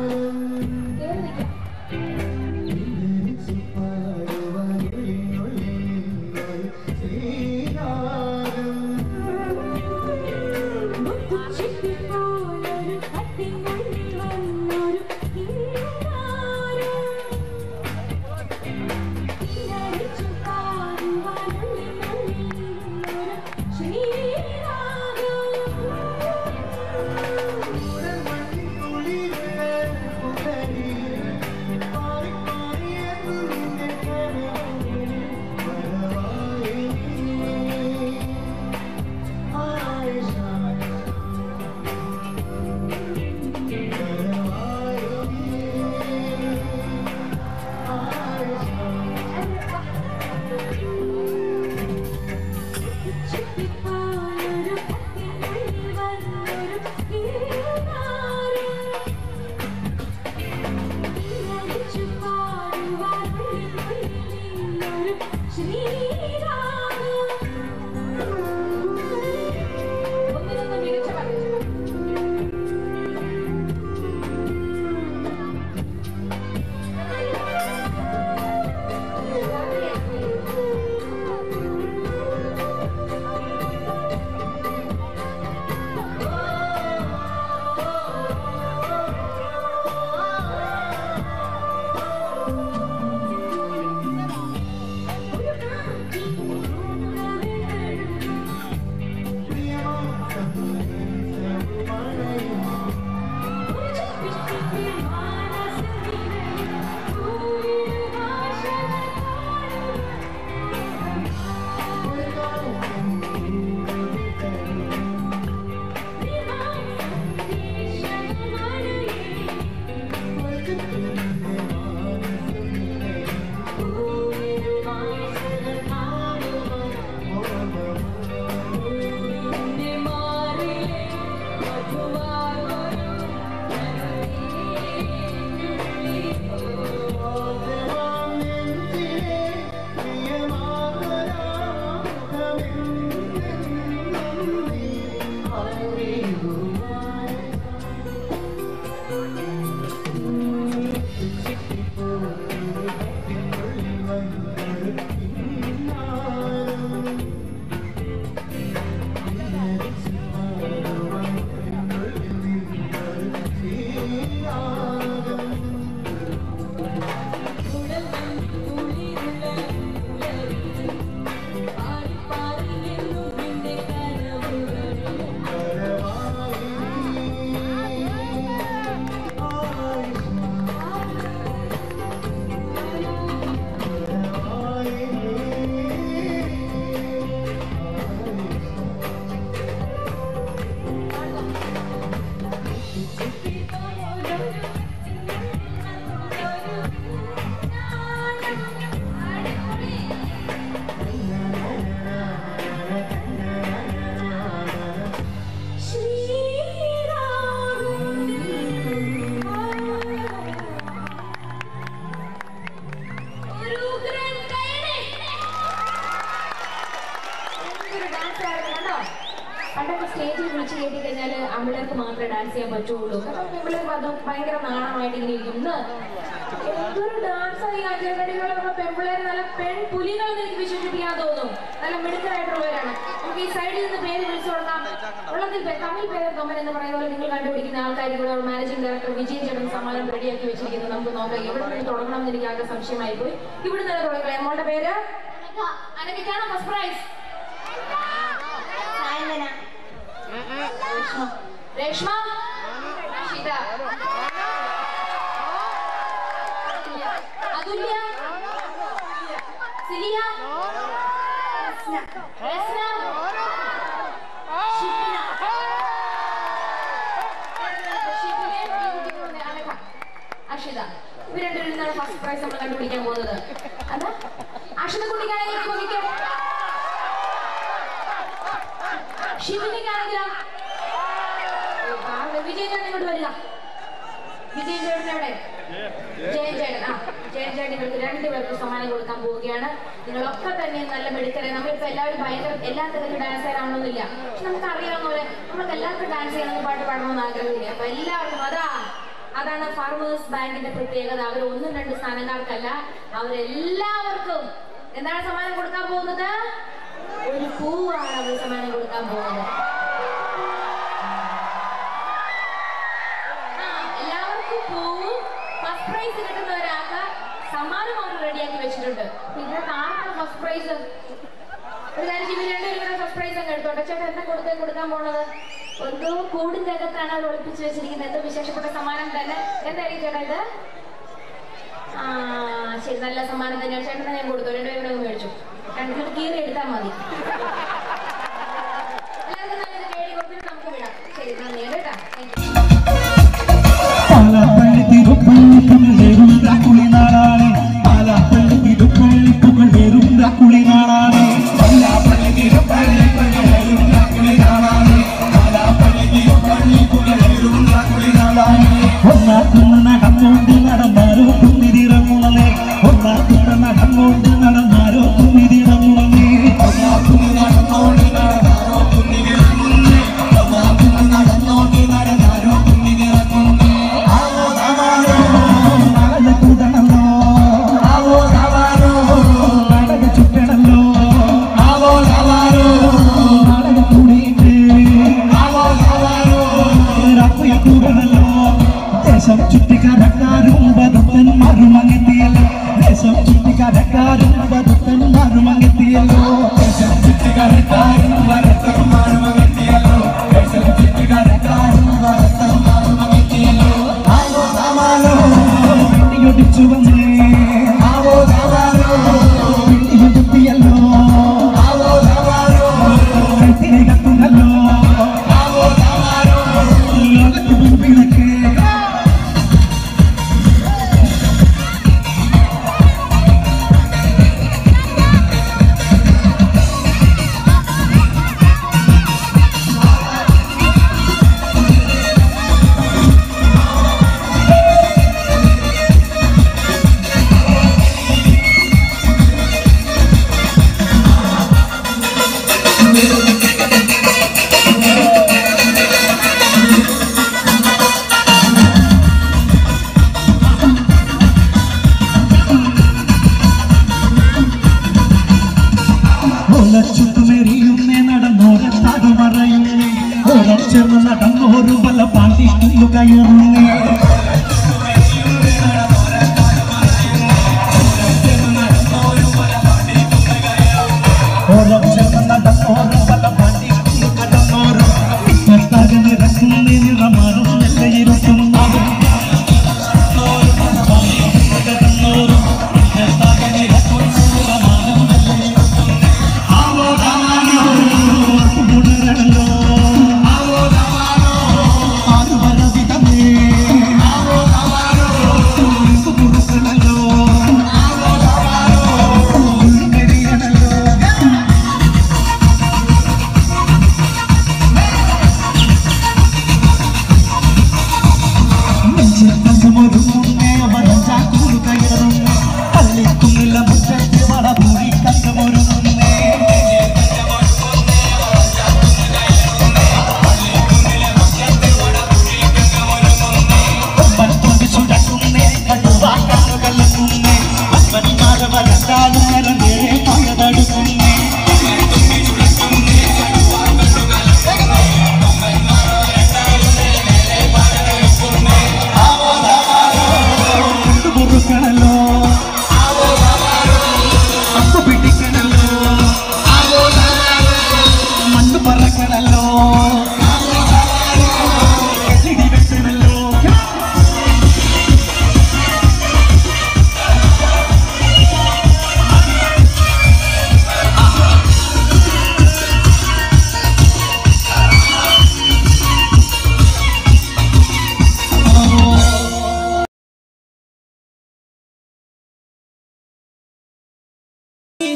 കഴിഞ്ഞാൽ ആമ്പിള്ളേർക്ക് മാത്രമേ ഡാൻസ് ചെയ്യാൻ പറ്റുള്ളൂ കാരണം പെമ്പിള്ളേർക്ക് അത് ഭയങ്കര നാണമായിട്ട് ഇങ്ങനെ ഇരിക്കും ഇന്ന് എന്തൊരു ഡാൻസ് ഈ അഞ്ചരക്കടികളെ നമ്മുടെ പെമ്പിള്ളേരെ നല്ല പെൺ പുലികളെന്ന് എനിക്ക് വിശേഷിപ്പിക്കാൻ തോന്നും നല്ല മിടുക്കരായിട്ടുള്ളവരാണ് നമുക്ക് ഈ സൈഡിൽ നിന്ന് പേര് വിളിച്ചു കൊടുക്കാം ഉള്ളതിൽ പേ- തമിഴ് പേര് കൊമ്പൻ എന്ന് പറയുന്ന പോലെ നിങ്ങൾ കണ്ടുപിടിക്കുന്ന ആൾക്കാർ ഇവിടെ മാനേജിംഗ് ഡയറക്ടർ വിജയൻ ചേട്ടൻ സമ്മാനം റെഡിയാക്കി വെച്ചിരിക്കുന്നത് നമുക്ക് നോക്കാം എവിടെ നിന്ന് തുടങ്ങണം എന്ന് എനിക്ക് ആകെ സംശയമായി പോയി ഇവിടെ നിന്ന് തുടങ്ങാം എമ്മോളുടെ പേര് അനക്കാണ് ഫസ്റ്റ് പ്രൈസ് രേഷ്മ രേഷ്മ അഷിത അതുല്യ സിലിയ രസ്ന ഷിബിന ഷിബിനെ വീട്ടിൽ അനഘ അഷിത ഇവർ രണ്ടുപേരും നിന്നാണ് ഫസ്റ്റ് പ്രൈസ് നമ്മൾ കണ്ടുപിടിക്കാൻ പോകുന്നത് അതാ അഷിത കുട്ടിക്കാണെങ്കിൽ കുട്ടിക്ക് ഷിബിനിക്കാണെങ്കിലോ വിജയൻ ചേട്ടൻ ഇങ്ങോട്ട് വരിക വിജയൻ ചേട്ടൻ എവിടെ ജയൻ ചേട്ടൻ ആ ജയൻ ചേട്ടൻ ഇവർക്ക് രണ്ടുപേർക്ക് സമ്മാനം കൊടുക്കാൻ പോവുകയാണ് നിങ്ങളൊക്കെ തന്നെ നല്ല മെടുക്കരെ നമ്മളിപ്പോ എല്ലാവരും ഭയങ്കര എല്ലാ തരത്തിലും ഡാൻസ് ചെയ്യാനാവണമെന്നില്ല പക്ഷെ നമുക്ക് അറിയാവുന്ന പോലെ നമുക്ക് എല്ലാവർക്കും ഡാൻസ് ചെയ്യണമെന്ന് പാട്ട് പാടണമെന്ന് ആഗ്രഹമില്ല അപ്പൊ എല്ലാവർക്കും അതാ അതാണ് ഫാർമേഴ്സ് ബാങ്കിന്റെ പ്രത്യേകത അവർ ഒന്നും രണ്ട് സ്ഥാനക്കാർക്കല്ല അവരെല്ലാവർക്കും എന്താണ് സമ്മാനം കൊടുക്കാൻ പോകുന്നത് ഒരു പൂവാണ് അവർ സമ്മാനം കൊടുക്കാൻ പോകുന്നത് ആ, എല്ലാവർക്കും പൂവും ഫസ്റ്റ് പ്രൈസ് കിട്ടുന്ന ഒരാൾക്ക് സമ്മാനം അവർ റെഡിയാക്കി വെച്ചിട്ടുണ്ട് പിന്നെ ആർക്കാണ് ഫസ്റ്റ് പ്രൈസ് ഒരു കാര്യം ചെയ്യും രണ്ടുപേരും കൂടെ ഫസ്റ്റ് പ്രൈസ് അങ്ങ് എടുത്തോട്ടെ ചേട്ടാ എന്താ കൊടുത്തേ കൊടുക്കാൻ പോണത് എന്തോ കൂടിന്റെ അകത്താണ് അവർ ഒളിപ്പിച്ച് വെച്ചിരിക്കുന്നത് എന്തോ വിശേഷപ്പെട്ട സമ്മാനം തന്നെ എന്തായിരിക്കും ചേട്ടാ ഇത് ആ ശരി നല്ല സമ്മാനം തന്നെയാണ് ചേട്ടനെ ഞാൻ കൊടുത്തു രണ്ടുപേരും കൂടെ അങ്ങ് മേടിച്ചു രണ്ടുപേരും കീറി എടുത്താൽ മതി എല്ലാവർക്കും നല്ലത് കേടി കൊടുത്തിട്ട് നമുക്ക് വിടാം ശരി നന്ദി കേട്ടാ താങ്ക് യു പാലാപ്പള്ളി തിരുപ്പള്ളി പുകഴേറും കുളി നാടാണ് പാലാപ്പള്ളി തിരുപ്പള്ളി പുകഴേറും കുളി നാടാണ് പാലാപ്പള്ളി തിരുപ്പള്ളി പുകഴേറും കുളി നാടാണ് പാലാപ്പള്ളി തിരുപ്പള്ളി പുകഴേറും കുളി നാടാണ് ഒന്നാക്കുന്ന നടന്നുകൊണ്ട് നടന്നാരോ കുന്നിതിറങ്ങുളേ ഒന്നാക്കുന്ന നടന്നുകൊണ്ട് നടന്നാരോ കുന്നിതിറങ്ങുളേ ഒന്നാക്കുന്ന നടന്നുകൊണ്ട് നടന്നാരോ കുന്നിതിറങ്ങുന്നേ ഒന്നാക്കുന്ന നടന്നുകൊണ്ട് നടന്നാരോ കുന്നിതിറങ്ങുന്നേ ആവോ താവാരോ നടന്ന് കൂടണല്ലോ ആവോ താവാരോ നടക ചുറ്റണല്ലോ ആവോ താവാരോ നടക കൂടിയിട്ട് ആവോ താവാരോ രാത്രി കൂടണല്ലോ ദേശം ചുറ്റിക്കരക്കാരും ബതുക്കന്മാരും അങ്ങെത്തിയല്ലോ ദേശം ചുറ്റിക്കരക്കാരും ബതുക്കന്മാരും അങ്ങെത്തിയല്ലോ ദേശം ചുറ്റിക്കരക്കാരും ഭരത്തന്മാരും അങ്ങെത്തിയല്ലോ ദേശം ചുറ്റിക്കരക്കാരും ഭരത്തന്മാരും അങ്ങെത്തിയല്ലോ ആവോ താവാരോ പിടിയൊടിച്ചു വന്നേ ആവോ താവാരോ പിടിയൊടുത്തിയല്ലോ ആവോ താവാരോ കഴുത്തിനെ കത്തുന്നല്ലോ ആവോ താവാരോ ലോകത്ത് മുൻപിലൊക്കെ ഓലച്ചുട്ടുമെറിയുന്നേ നടന്നോരെ തടുമറയുന്നേ ഓലച്ചെന്ന് നടന്നോരു പല പാണ്ടി കയറുന്നേ ഓലച്ചെന്ന് നടന്നോരു പല പാണ്ടി കടന്നോരും തകനിറക്കുന്നേ നിറമാറും എല്ലയിരുത്തുന്നതും കടന്നോരും തകനിറക്കുന്ന നിറമാറും ആവോ താവാനോ ഉണരണല്ലോ ആവോ താവാനോ ആരു വരവിതമേ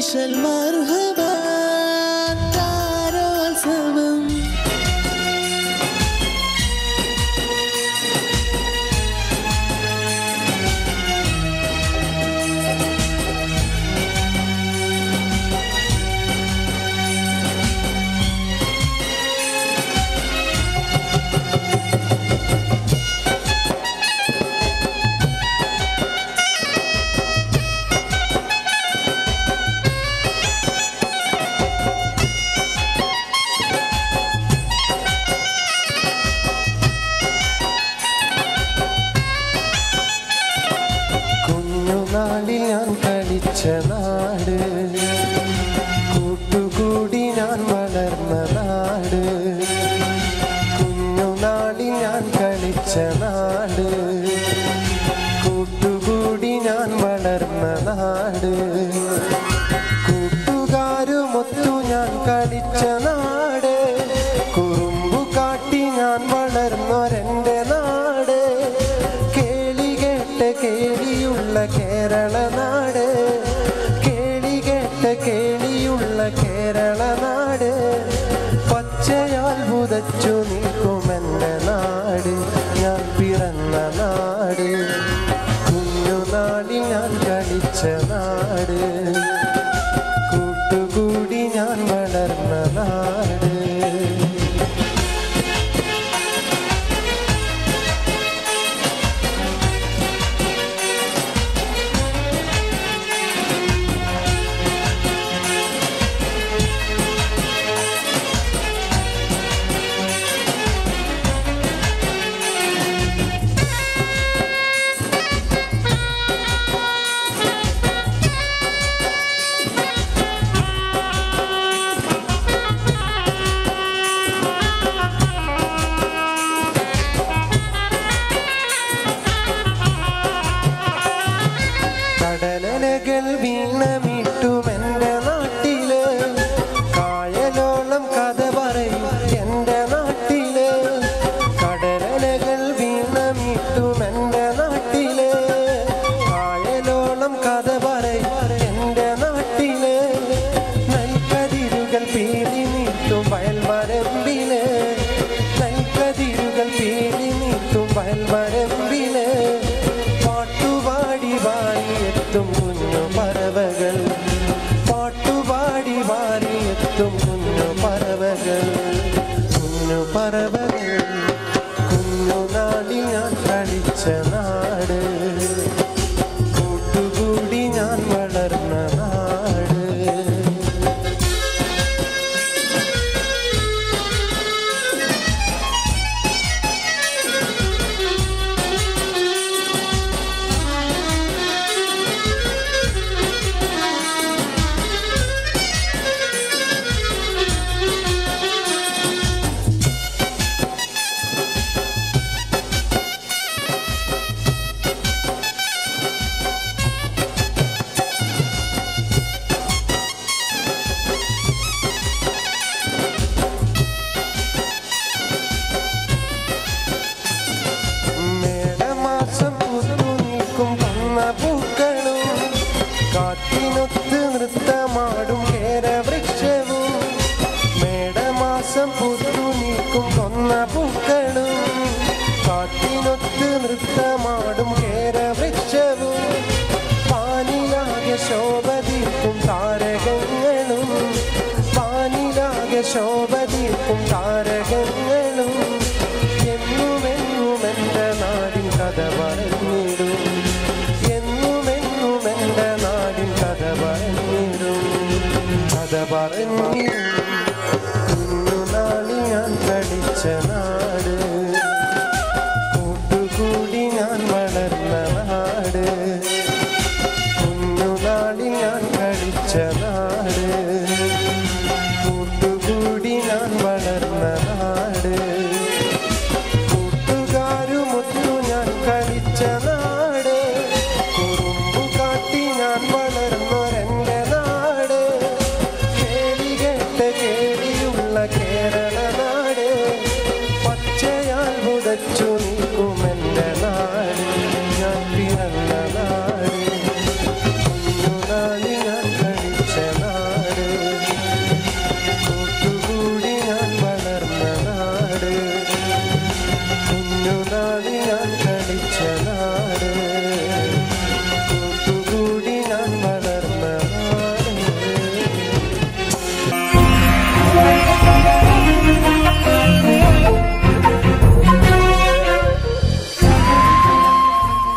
സ്പെഷ്യൽ മർഹബ താരോത്സവം കുഞ്ഞുനാളിൽ ഞാൻ കളിച്ച നാട് കൂട്ടുകൂടി ഞാൻ വളർന്ന നാട് കുഞ്ഞുനാളിൽ ഞാൻ കളിച്ച നാട് കൂട്ടുകൂടി ഞാൻ വളർന്ന നാട് കൂട്ടുകാരുമൊത്തു ഞാൻ കളിച്ച നാട് കുറുമ്പു കാട്ടി ഞാൻ വളർന്നൊരെൻ്റെ നാട് കേളി കേട്ട് കേളിയുള്ള കേരള നാട് കേളി കേട്ട് കേളിയുള്ള കേരള നാട് പച്ചയാൽ പുതച്ചു നിൽക്കുമെൻ്റെ നാട് ഞാൻ പിറന്ന നാട് കുഞ്ഞുനാളിൽ ഞാൻ കളിച്ച നാട് കൂട്ടുകൂടി ഞാൻ വളർന്ന നാട് കടലലകൾ വീണമിട്ടുമെൻ്റെ നാട്ടില് കായലോളം കഥ പറയും എൻ്റെ നാട്ടില് കടലലകൾ വീണമിട്ടുമെൻ്റെ നാട്ടില് കായലോളം കഥ പറയും എൻ്റെ നാട്ടില് നെൽക്കതിരുകൾ പീലി നീട്ടും വയൽമരമ്പില് നെൽക്കതിരുകൾ പീലി നീട്ടും വയൽമരമ്പില് പാട്ടുപാടി വാരിയെത്തും കുഞ്ഞു പറവകൾ പാട്ടുപാടി വാരിയെത്തും കുഞ്ഞു പറവകൾ കുഞ്ഞു പറവകൾ കുഞ്ഞു നാടിൽ ഞാൻ കളിച്ച നാട് കൂട്ടുകൂടി ഞാൻ വളർന്ന നാട് മേടമാസം പുതു നിൽക്കും പന്ന പൂക്കളും കാറ്റിനൊത്ത് നൃത്തമാടും കേരവൃക്ഷവും മേടമാസം പുതു നിൽക്കും കൊന്ന പൂക്കളും കാറ്റിനൊത്ത് നൃത്തമാടും കേരവൃക്ഷവും പാനിലാകെ ശോഭതീർക്കും താരകങ്ങളും പാനിലാകെ ശോഭതീർക്കും താരകങ്ങളും എന്നുമെന്നും എൻ്റെ നാടിൻ കഥ പറഞ്ഞിടും എന്നുമെന്നും എൻ്റെ നാടിൻ കഥ പറഞ്ഞിടും കഥ പറഞ്ഞിടും കുഞ്ഞുനാളിൽ ഞാൻ കളിച്ച നാട് കൂട്ടുകൂടി ഞാൻ വളർന്ന നാട് കുഞ്ഞുനാളിൽ ഞാൻ കളിച്ച നാട് കൂട്ടുകൂടി ഞാൻ വളർന്ന നാട് കൂട്ടുകാരുമൊത്തു ഞാൻ കളിച്ച നാട് കുറുമ്പു കാട്ടി ഞാൻ വളർന്നൊരെൻ്റെ നാട് കേളി കേട്ട് കേളിയുള്ള കേരള നാട് പച്ചയാൽ പുതച്ചു നിൽക്കുമെൻ്റെ നാട് ഞാൻ പിറന്ന നാട് കുഞ്ഞുനാളിൽ ഞാൻ കളിച്ച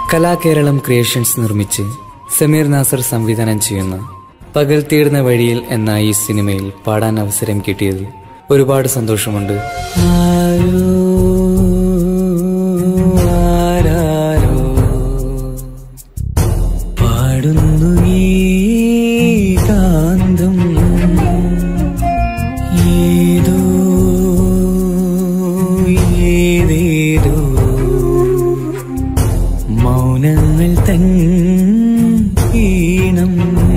കലാകേരളം ക്രിയേഷൻസ് നിർമ്മിച്ച് സമീർ നാസർ സംവിധാനം ചെയ്യുന്ന പകൽ തീർന്ന വഴിയിൽ എന്ന ഈ സിനിമയിൽ പാടാൻ അവസരം കിട്ടിയതിൽ ഒരുപാട് സന്തോഷമുണ്ട് ആരോ ആരാരോ പാടുന്നു ഈ കാന്തം ഏതോ ഏതേതോ മൗനങ്ങൾ തൻ ഈണം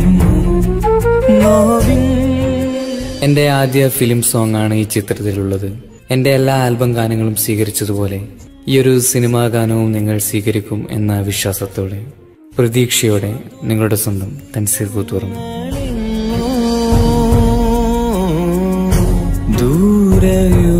നോവിൻ എൻ്റെ ആദ്യ ഫിലിം സോങ് ആണ് ഈ ചിത്രത്തിലുള്ളത് എൻ്റെ എല്ലാ ആൽബം ഗാനങ്ങളും സ്വീകരിച്ചതുപോലെ ഈ ഒരു സിനിമാ ഗാനവും നിങ്ങൾ സ്വീകരിക്കും എന്ന വിശ്വാസത്തോടെ പ്രതീക്ഷയോടെ നിങ്ങളുടെ സ്വന്തം തൻസീർ കൂത്തുറന്നു ദൂരയോ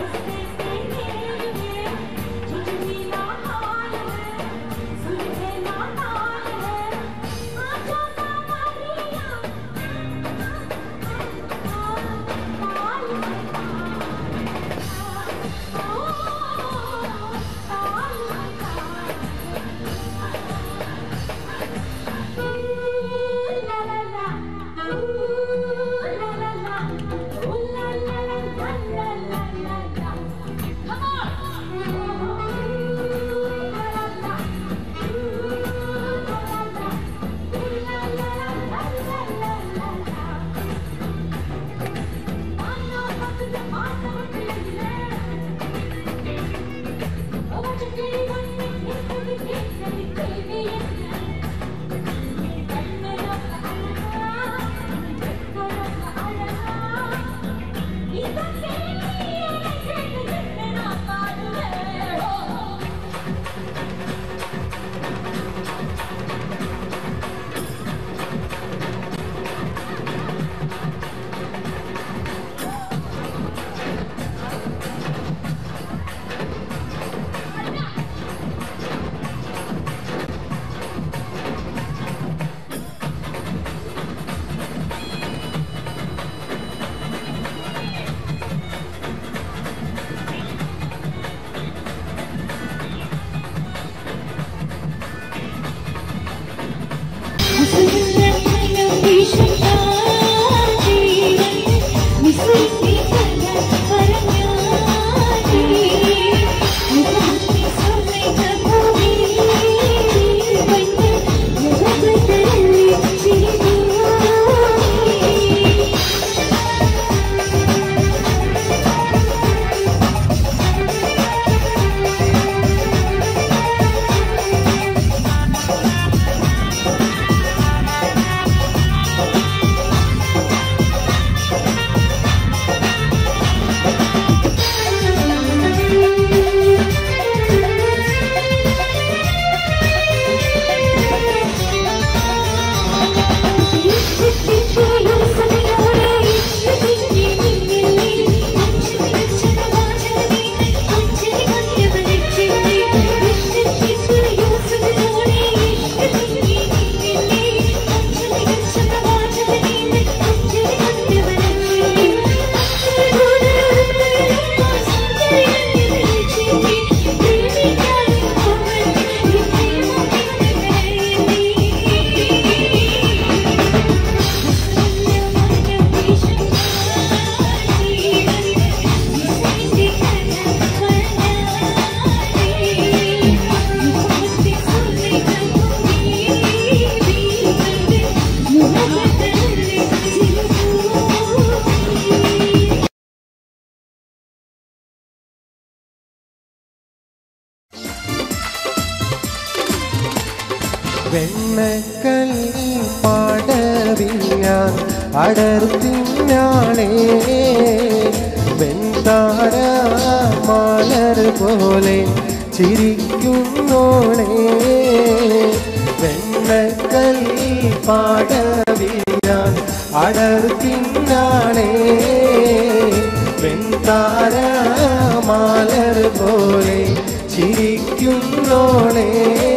Thank you. വെണ്ണക്കല്ലി പാടവിൽ ഞാൻ അടർത്തിനാളേ വെൺതാര മാലർ പോലെ ചിരിക്കുന്നോളേ വെണ്ണക്കല്ലി പാടവിൽ ഞാൻ അടർത്തിനാളേ വെൺതാര മാലർ പോലെ ചിരിക്കുന്നോളേ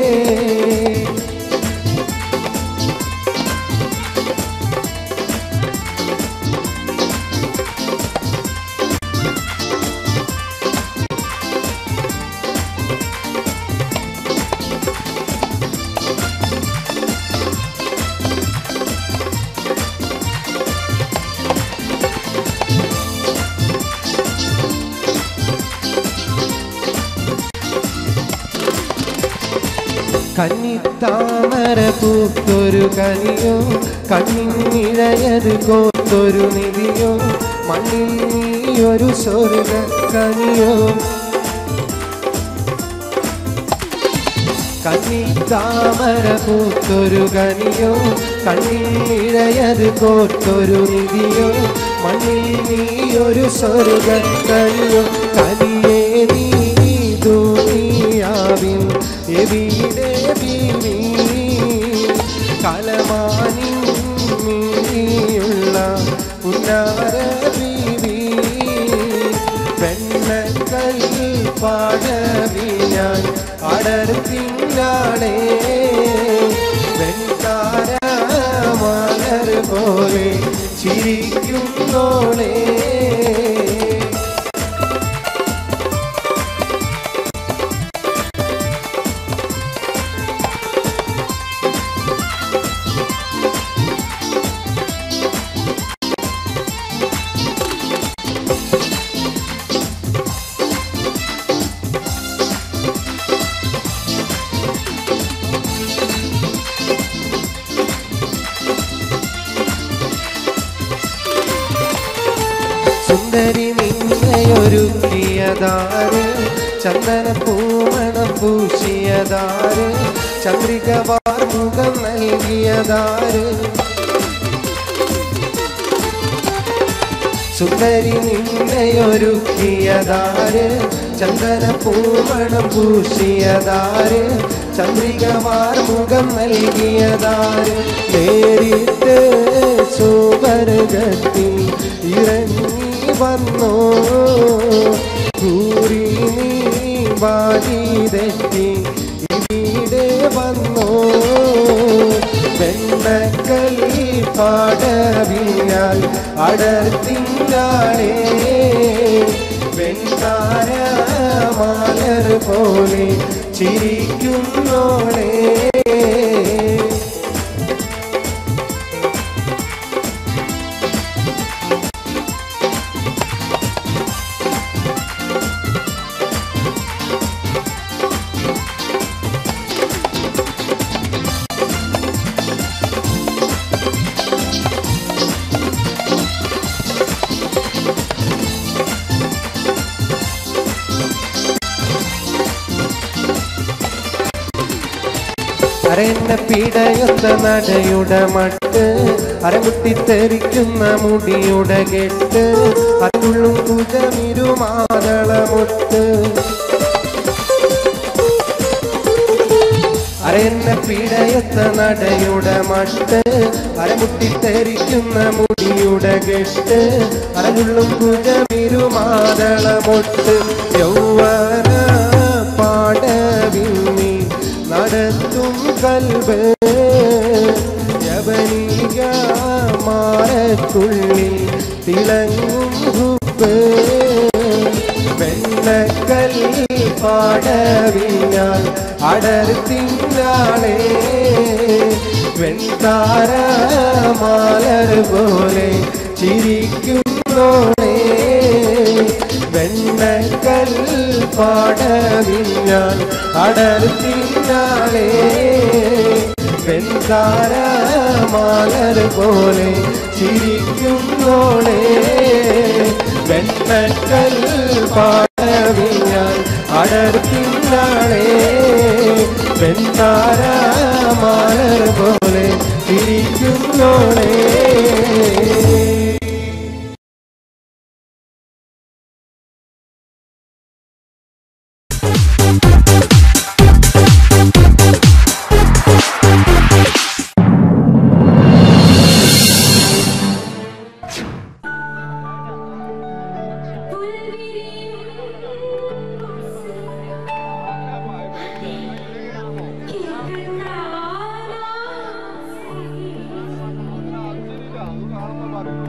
കന്നിത്താമര പൂത്തൊരു കനിയോ കണ്ണിനിഴയത് കോത്തൊരു നിധിയോ മണ്ണിൽ നീയൊരു സ്വർഗ കനിയോ കന്നിത്താമര പൂത്തൊരു കനിയോ കണ്ണിനിഴയത് കോത്തൊരു നിധിയോ മണ്ണിൽ നീയൊരു സ്വർഗ കനിയോ കനിയേ നീ ദുനിയാവിൻ എവിടെ ബീവി കലമാനിൻ മീയുള്ള ഉന്നാര ബീവി പെണ്ണക്കൽ പാടവി ഞാൻ അടർത്തിങ്കാളേ വെൺതാര മലർ പോലെ ചിരിക്കുന്നോളേ സുന്ദരി നിന്നയൊരുക്കിയതാര് ചന്ദന പൂമണം പൂശിയതാര് ചന്ദ്രിക വാർമുഖം നൽകിയതാര് സുന്ദരി നിന്നയൊരുക്കിയതാര് ചന്ദന പൂമണം പൂശിയതാര് ചന്ദ്രിക വാർമുഖം നൽകിയതാര് നേരിട്ട് സുവർഗത്തിൽ ഇറങ്ങി വന്നോ കൂറി നീ വാരി തെറ്റി ഇവിടെ വന്നോ വെണ്ണക്കല്ലി പാടവിയാൽ അടർത്തിങ്കാളേ വെൺതാര മാലർ പോലെ ചിരിക്കുന്നോളേ അരയെന്നെ പിടയുന്ന നടയുടെ മട്ട് അരമുട്ടിത്തെറിക്കുന്ന മുടിയുടെ കെട്ട് അതുള്ളും കുജമിരുമാതളമൊട്ട് അരയെന്നെ പിടയുന്ന നടയുടെ മട്ട് അരമുട്ടിത്തെറിക്കുന്ന മുടിയുടെ കെട്ട് അരമുള്ളും കുജമിരുമാതളമൊട്ട് യൗവന പാടവിന്നി നടത്തും കൽബ് യവനിക മാറത്തുള്ളിൽ തിളങ്ങും ഹുബ് വെണ്ണക്കൽ പാടവിഞ്ഞാൽ അടർത്തിങ്കാളേ വെൺതാര മാലർ പോലെ ചിരിക്കുന്നോളേ വെണ്ണക്കൽ പാടവിഞ്ഞാൽ അടർത്തിങ്കാളേ വെൺതാര മാലർ പോലെ ചിരിക്കുന്നോളേ വെണ്ണക്കൽ പാടവിഞ്ഞാൽ അടർത്തിങ്കാളേ വെൺതാര മാലർ പോലെ ചിരിക്കുന്നോളേ കേൾക്കട്ടാ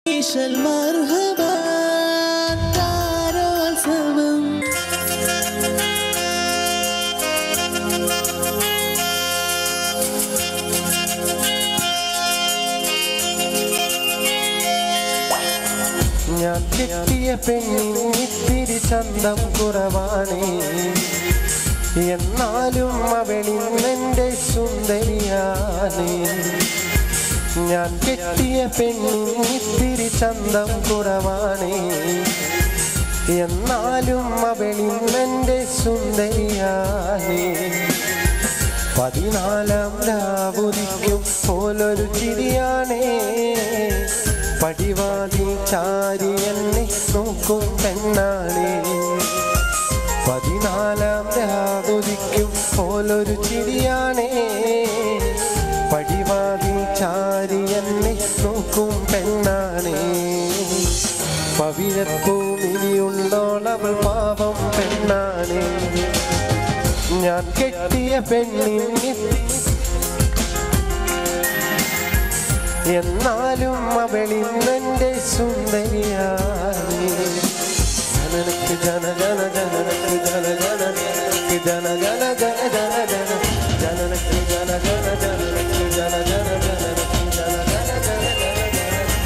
ഈശൽ മർഹബ താരോത്സവം ഞാൻ കെട്ടിയ പെണ്ണിന് ഇത്തിരി ചന്തം കുറവാണേ എന്നാലും അവളിന്നെന്റെ സുന്ദരിയാണേ ഞാൻ കെട്ടിയ പെണ്ണിന് ഇത്തിരി ചന്തം കുറവാണേ എന്നാലും അവളിന്നെന്റെ സുന്ദരിയാണേ പതിനാലാം രാവുദിക്കും പോലൊരു ചിരിയാണേ പടിവാതിൽ ചാരി എന്നെ നോക്കും പെണ്ണാണേ പതിനാലാം രാവുദിക്കും പോലൊരു ചിരിയാണേ പടിവാതിൽ ചാരി എന്നെ നോക്കും പെണ്ണാണേ പവിഴപ്പൂമിനിയുള്ളോളവൾ പാപം പെണ്ണാണേ ഞാൻ കെട്ടിയ പെണ്ണിന് എന്നാലും അവളിന്നെന്റെ സുന്ദരിയായി ജനനക്ക് ജന ജന ജനനക്ക് ജന ജന ജനനക്ക് ജന ജന ജന ജന ജന ജനനക്ക് ജന ജന ജനനക്ക് ജന ജന ജനനക്ക് ജന ജന ജന ജന ജന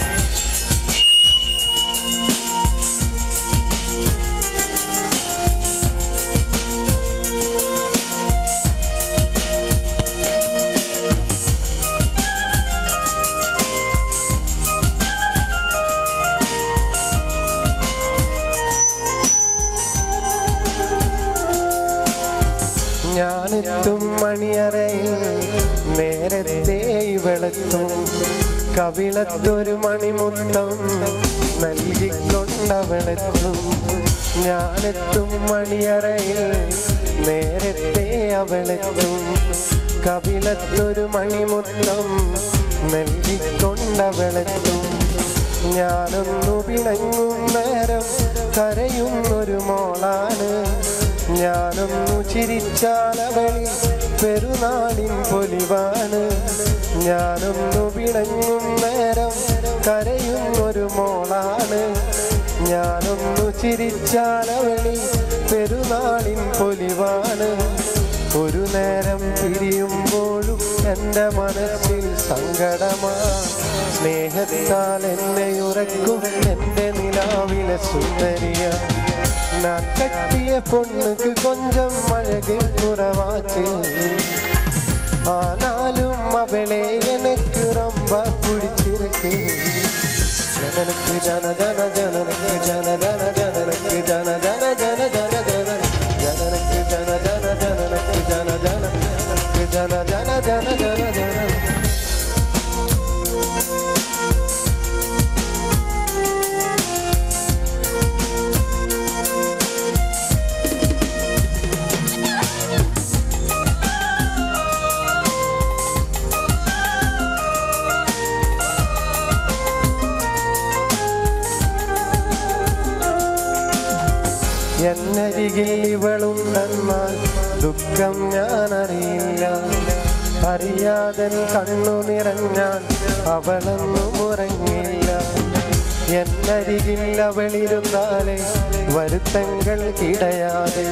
ഞാനെത്തും മണിയറയിൽ നേരത്തെ ഇവളെത്തും കവിളത്തൊരു മണിമുത്തം നൽകിക്കൊണ്ടവളെത്തും ഞാനെത്തും മണിയറയിൽ നേരത്തെ അവളെത്തും കവിളത്തൊരു മണിമുത്തം നൽകിക്കൊണ്ടവളെത്തും ഞാനൊന്നു പിണങ്ങും നേരം കരയുന്നൊരു മോളാണ് ഞാനൊന്നു ചിരിച്ചാലവളിൽ പെരുന്നാളിൻ പൊലിവാണ് ഞാനൊന്നു പിണങ്ങും നേരം കരയുന്നൊരു മോളാണ് ഞാനൊന്നു ചിരിച്ചാലവളിൽ പെരുന്നാളിൻ പൊലിവാണ് ഒരു നേരം പിരിയുമ്പോഴും എൻ്റെ മനസ്സിൽ സങ്കടമാ സ്നേഹത്താൽ എന്നെ ഉറക്കും എൻ്റെ നിലാവിലെ സുന്ദരിയ ഞാൻ കട്ടിയ പൊണ്ണുക്ക് കൊഞ്ചം അഴകിൽ കുറവാച്ച് ആനാലും അവളെ എനിക്ക് ரொம்ப പിടിച്ചിருக்கு ജനനക്ക് ജന ജന ജനനക്ക് ജന ജന ജനനക്ക് ജന ജന ജന ജന ജന ജനനക്ക് ജന ജന ജനനക്ക് ജന ജന ജനനക്ക് ജന ജന ജന ജന ജന എന്നരികിൽ ഇവളുണ്ടെന്നാൽ ദുഃഖം ഞാൻ അറിയില്ല അറിയാതെ കണ്ണു നിറഞ്ഞാൽ അവളൊന്നും ഉറങ്ങില്ല എന്നരികിൽ അവളിരുന്നാലേ വരുത്തങ്ങൾ കിടയാതെ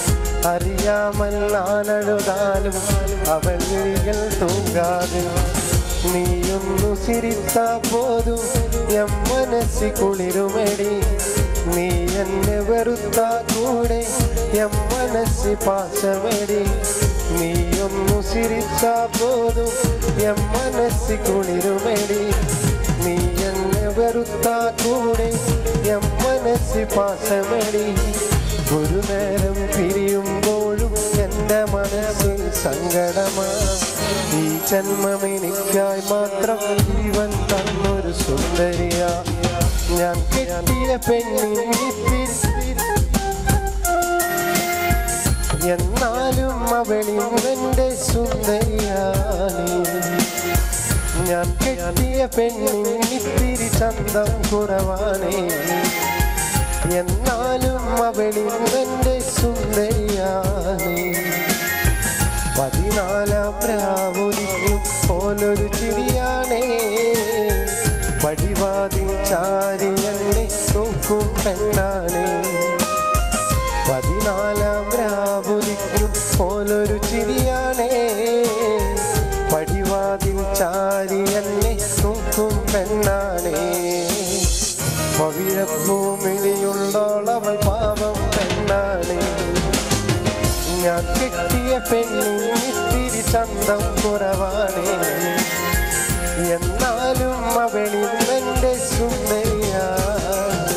അറിയാമല്ലാനഴുതാലും അവൾ വിളികൾ തൂങ്ങാതെ നീയൊന്നു സിരിത്താ പോതും എം മനസ്സി കുളിരുമെടി നീ എന്നെ വെറുത്താ കൂടെ എം മനസ്സി പാശമെടി നീയൊന്നു സിരിച്ചാ പോതും എം മനസ്സി കുളിരുമെടി നീ എന്നെ വെറുത്താ കൂടെ എം മനസ്സി പാശമെടി ഒരു നേരം പിരിയുമ്പോഴും എൻ്റെ മനസ്സിൽ സങ്കടമാ ഈ ജന്മം എനിക്കായി മാത്രം ജീവൻ തന്നൊരു സുന്ദരിയ ഞാൻ കെട്ടിയ പെണ്ണിന് എന്നാലും അവളിന്റെ സുന്ദരിയാണ് ഞാൻ കെട്ടിയ പെണ്ണിന് ഇത്തിരി ചന്തം കുറവാണേ എന്നാലും അവളിന്റെ സുന്ദരിയാണ് പതിനാലാം പ്രാവുരിക്കും പോലൊരു ചിരിയാണേ പടിവാതിൽ ചാരി എന്നെ നോക്കും പെണ്ണാണേ പതിനാലാം രാവുലിക്കും പോലൊരു ചിരിയാണേ പടിവാതിൽ ചാരി എന്നെ നോക്കും പെണ്ണാണേ പവിഴഭൂമിളിയുള്ളോളവൾ പാവം പെണ്ണാണേ ഞാൻ കെട്ടിയ പെണ്ണിന് ഇത്തിരി ചന്തം കുറവാണേ എന്നാലും അവളിൽ എൻ്റെ സുന്ദരിയാണ്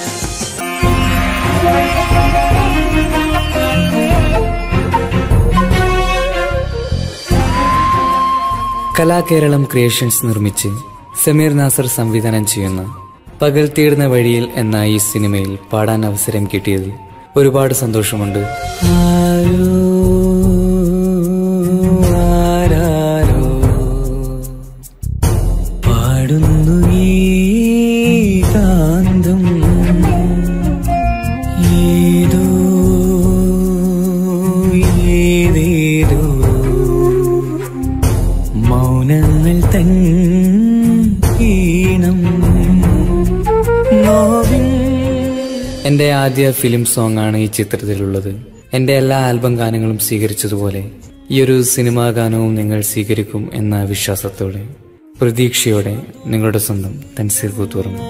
കലാകേരളം ക്രിയേഷൻസ് നിർമ്മിച്ച് സമീർ നാസർ സംവിധാനം ചെയ്യുന്ന പകൽ തീർന്ന വഴിയിൽ എന്ന ഈ സിനിമയിൽ പാടാൻ അവസരം കിട്ടിയതിൽ ഒരുപാട് സന്തോഷമുണ്ട് ആരോ, ആരാരോ പാടുന്നു ഈ കാന്തം ഏതോ ഏതേതോ മൗനങ്ങൾ തൻ ഈണം നോവിൻ എൻ്റെ ആദ്യ ഫിലിം സോങ് ആണ് ഈ ചിത്രത്തിലുള്ളത് എൻ്റെ എല്ലാ ആൽബം ഗാനങ്ങളും സ്വീകരിച്ചതുപോലെ ഈ ഒരു സിനിമാ ഗാനവും നിങ്ങൾ സ്വീകരിക്കും എന്ന വിശ്വാസത്തോടെ പ്രതീക്ഷയോടെ നിങ്ങളുടെ സ്വന്തം തൻസീർ കൂത്തുറന്നു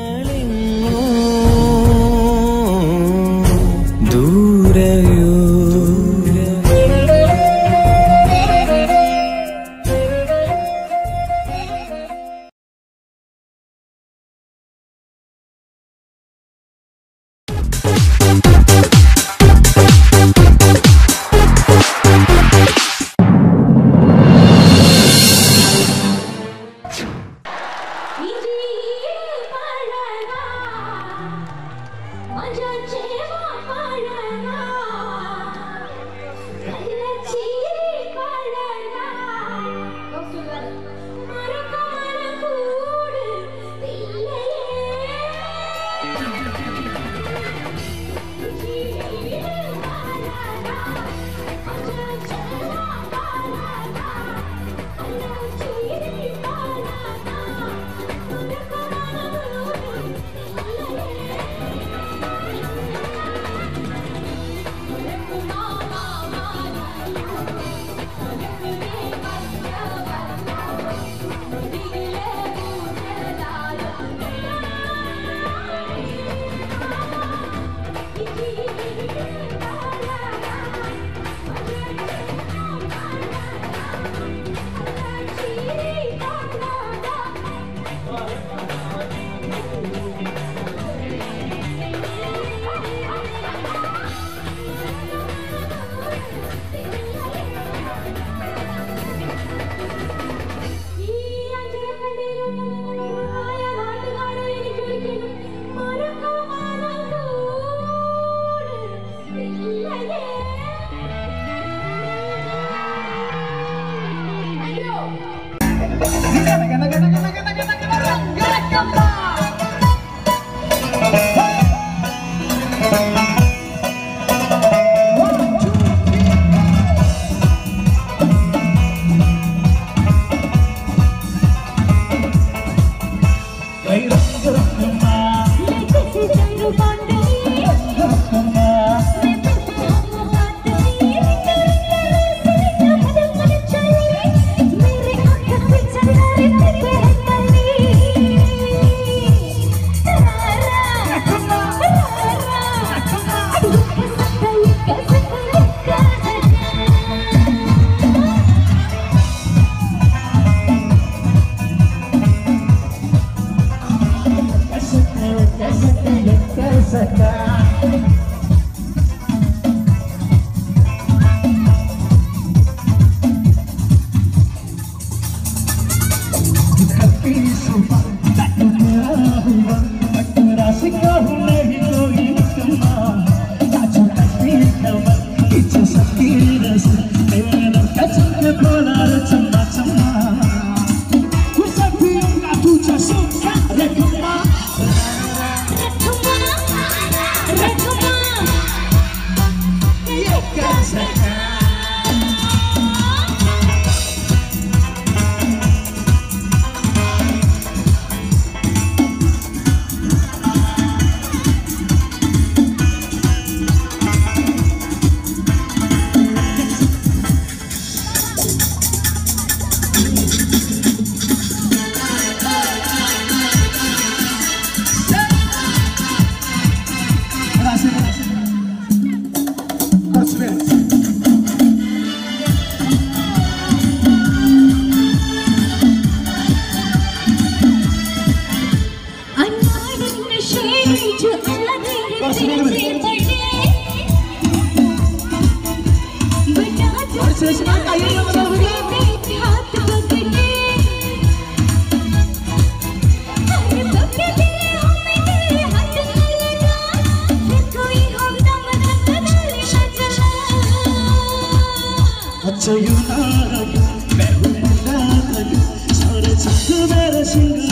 ദൂരയോ Yes, अच्छा यू ना मैं हूँ सारे छत मेरे सिंगल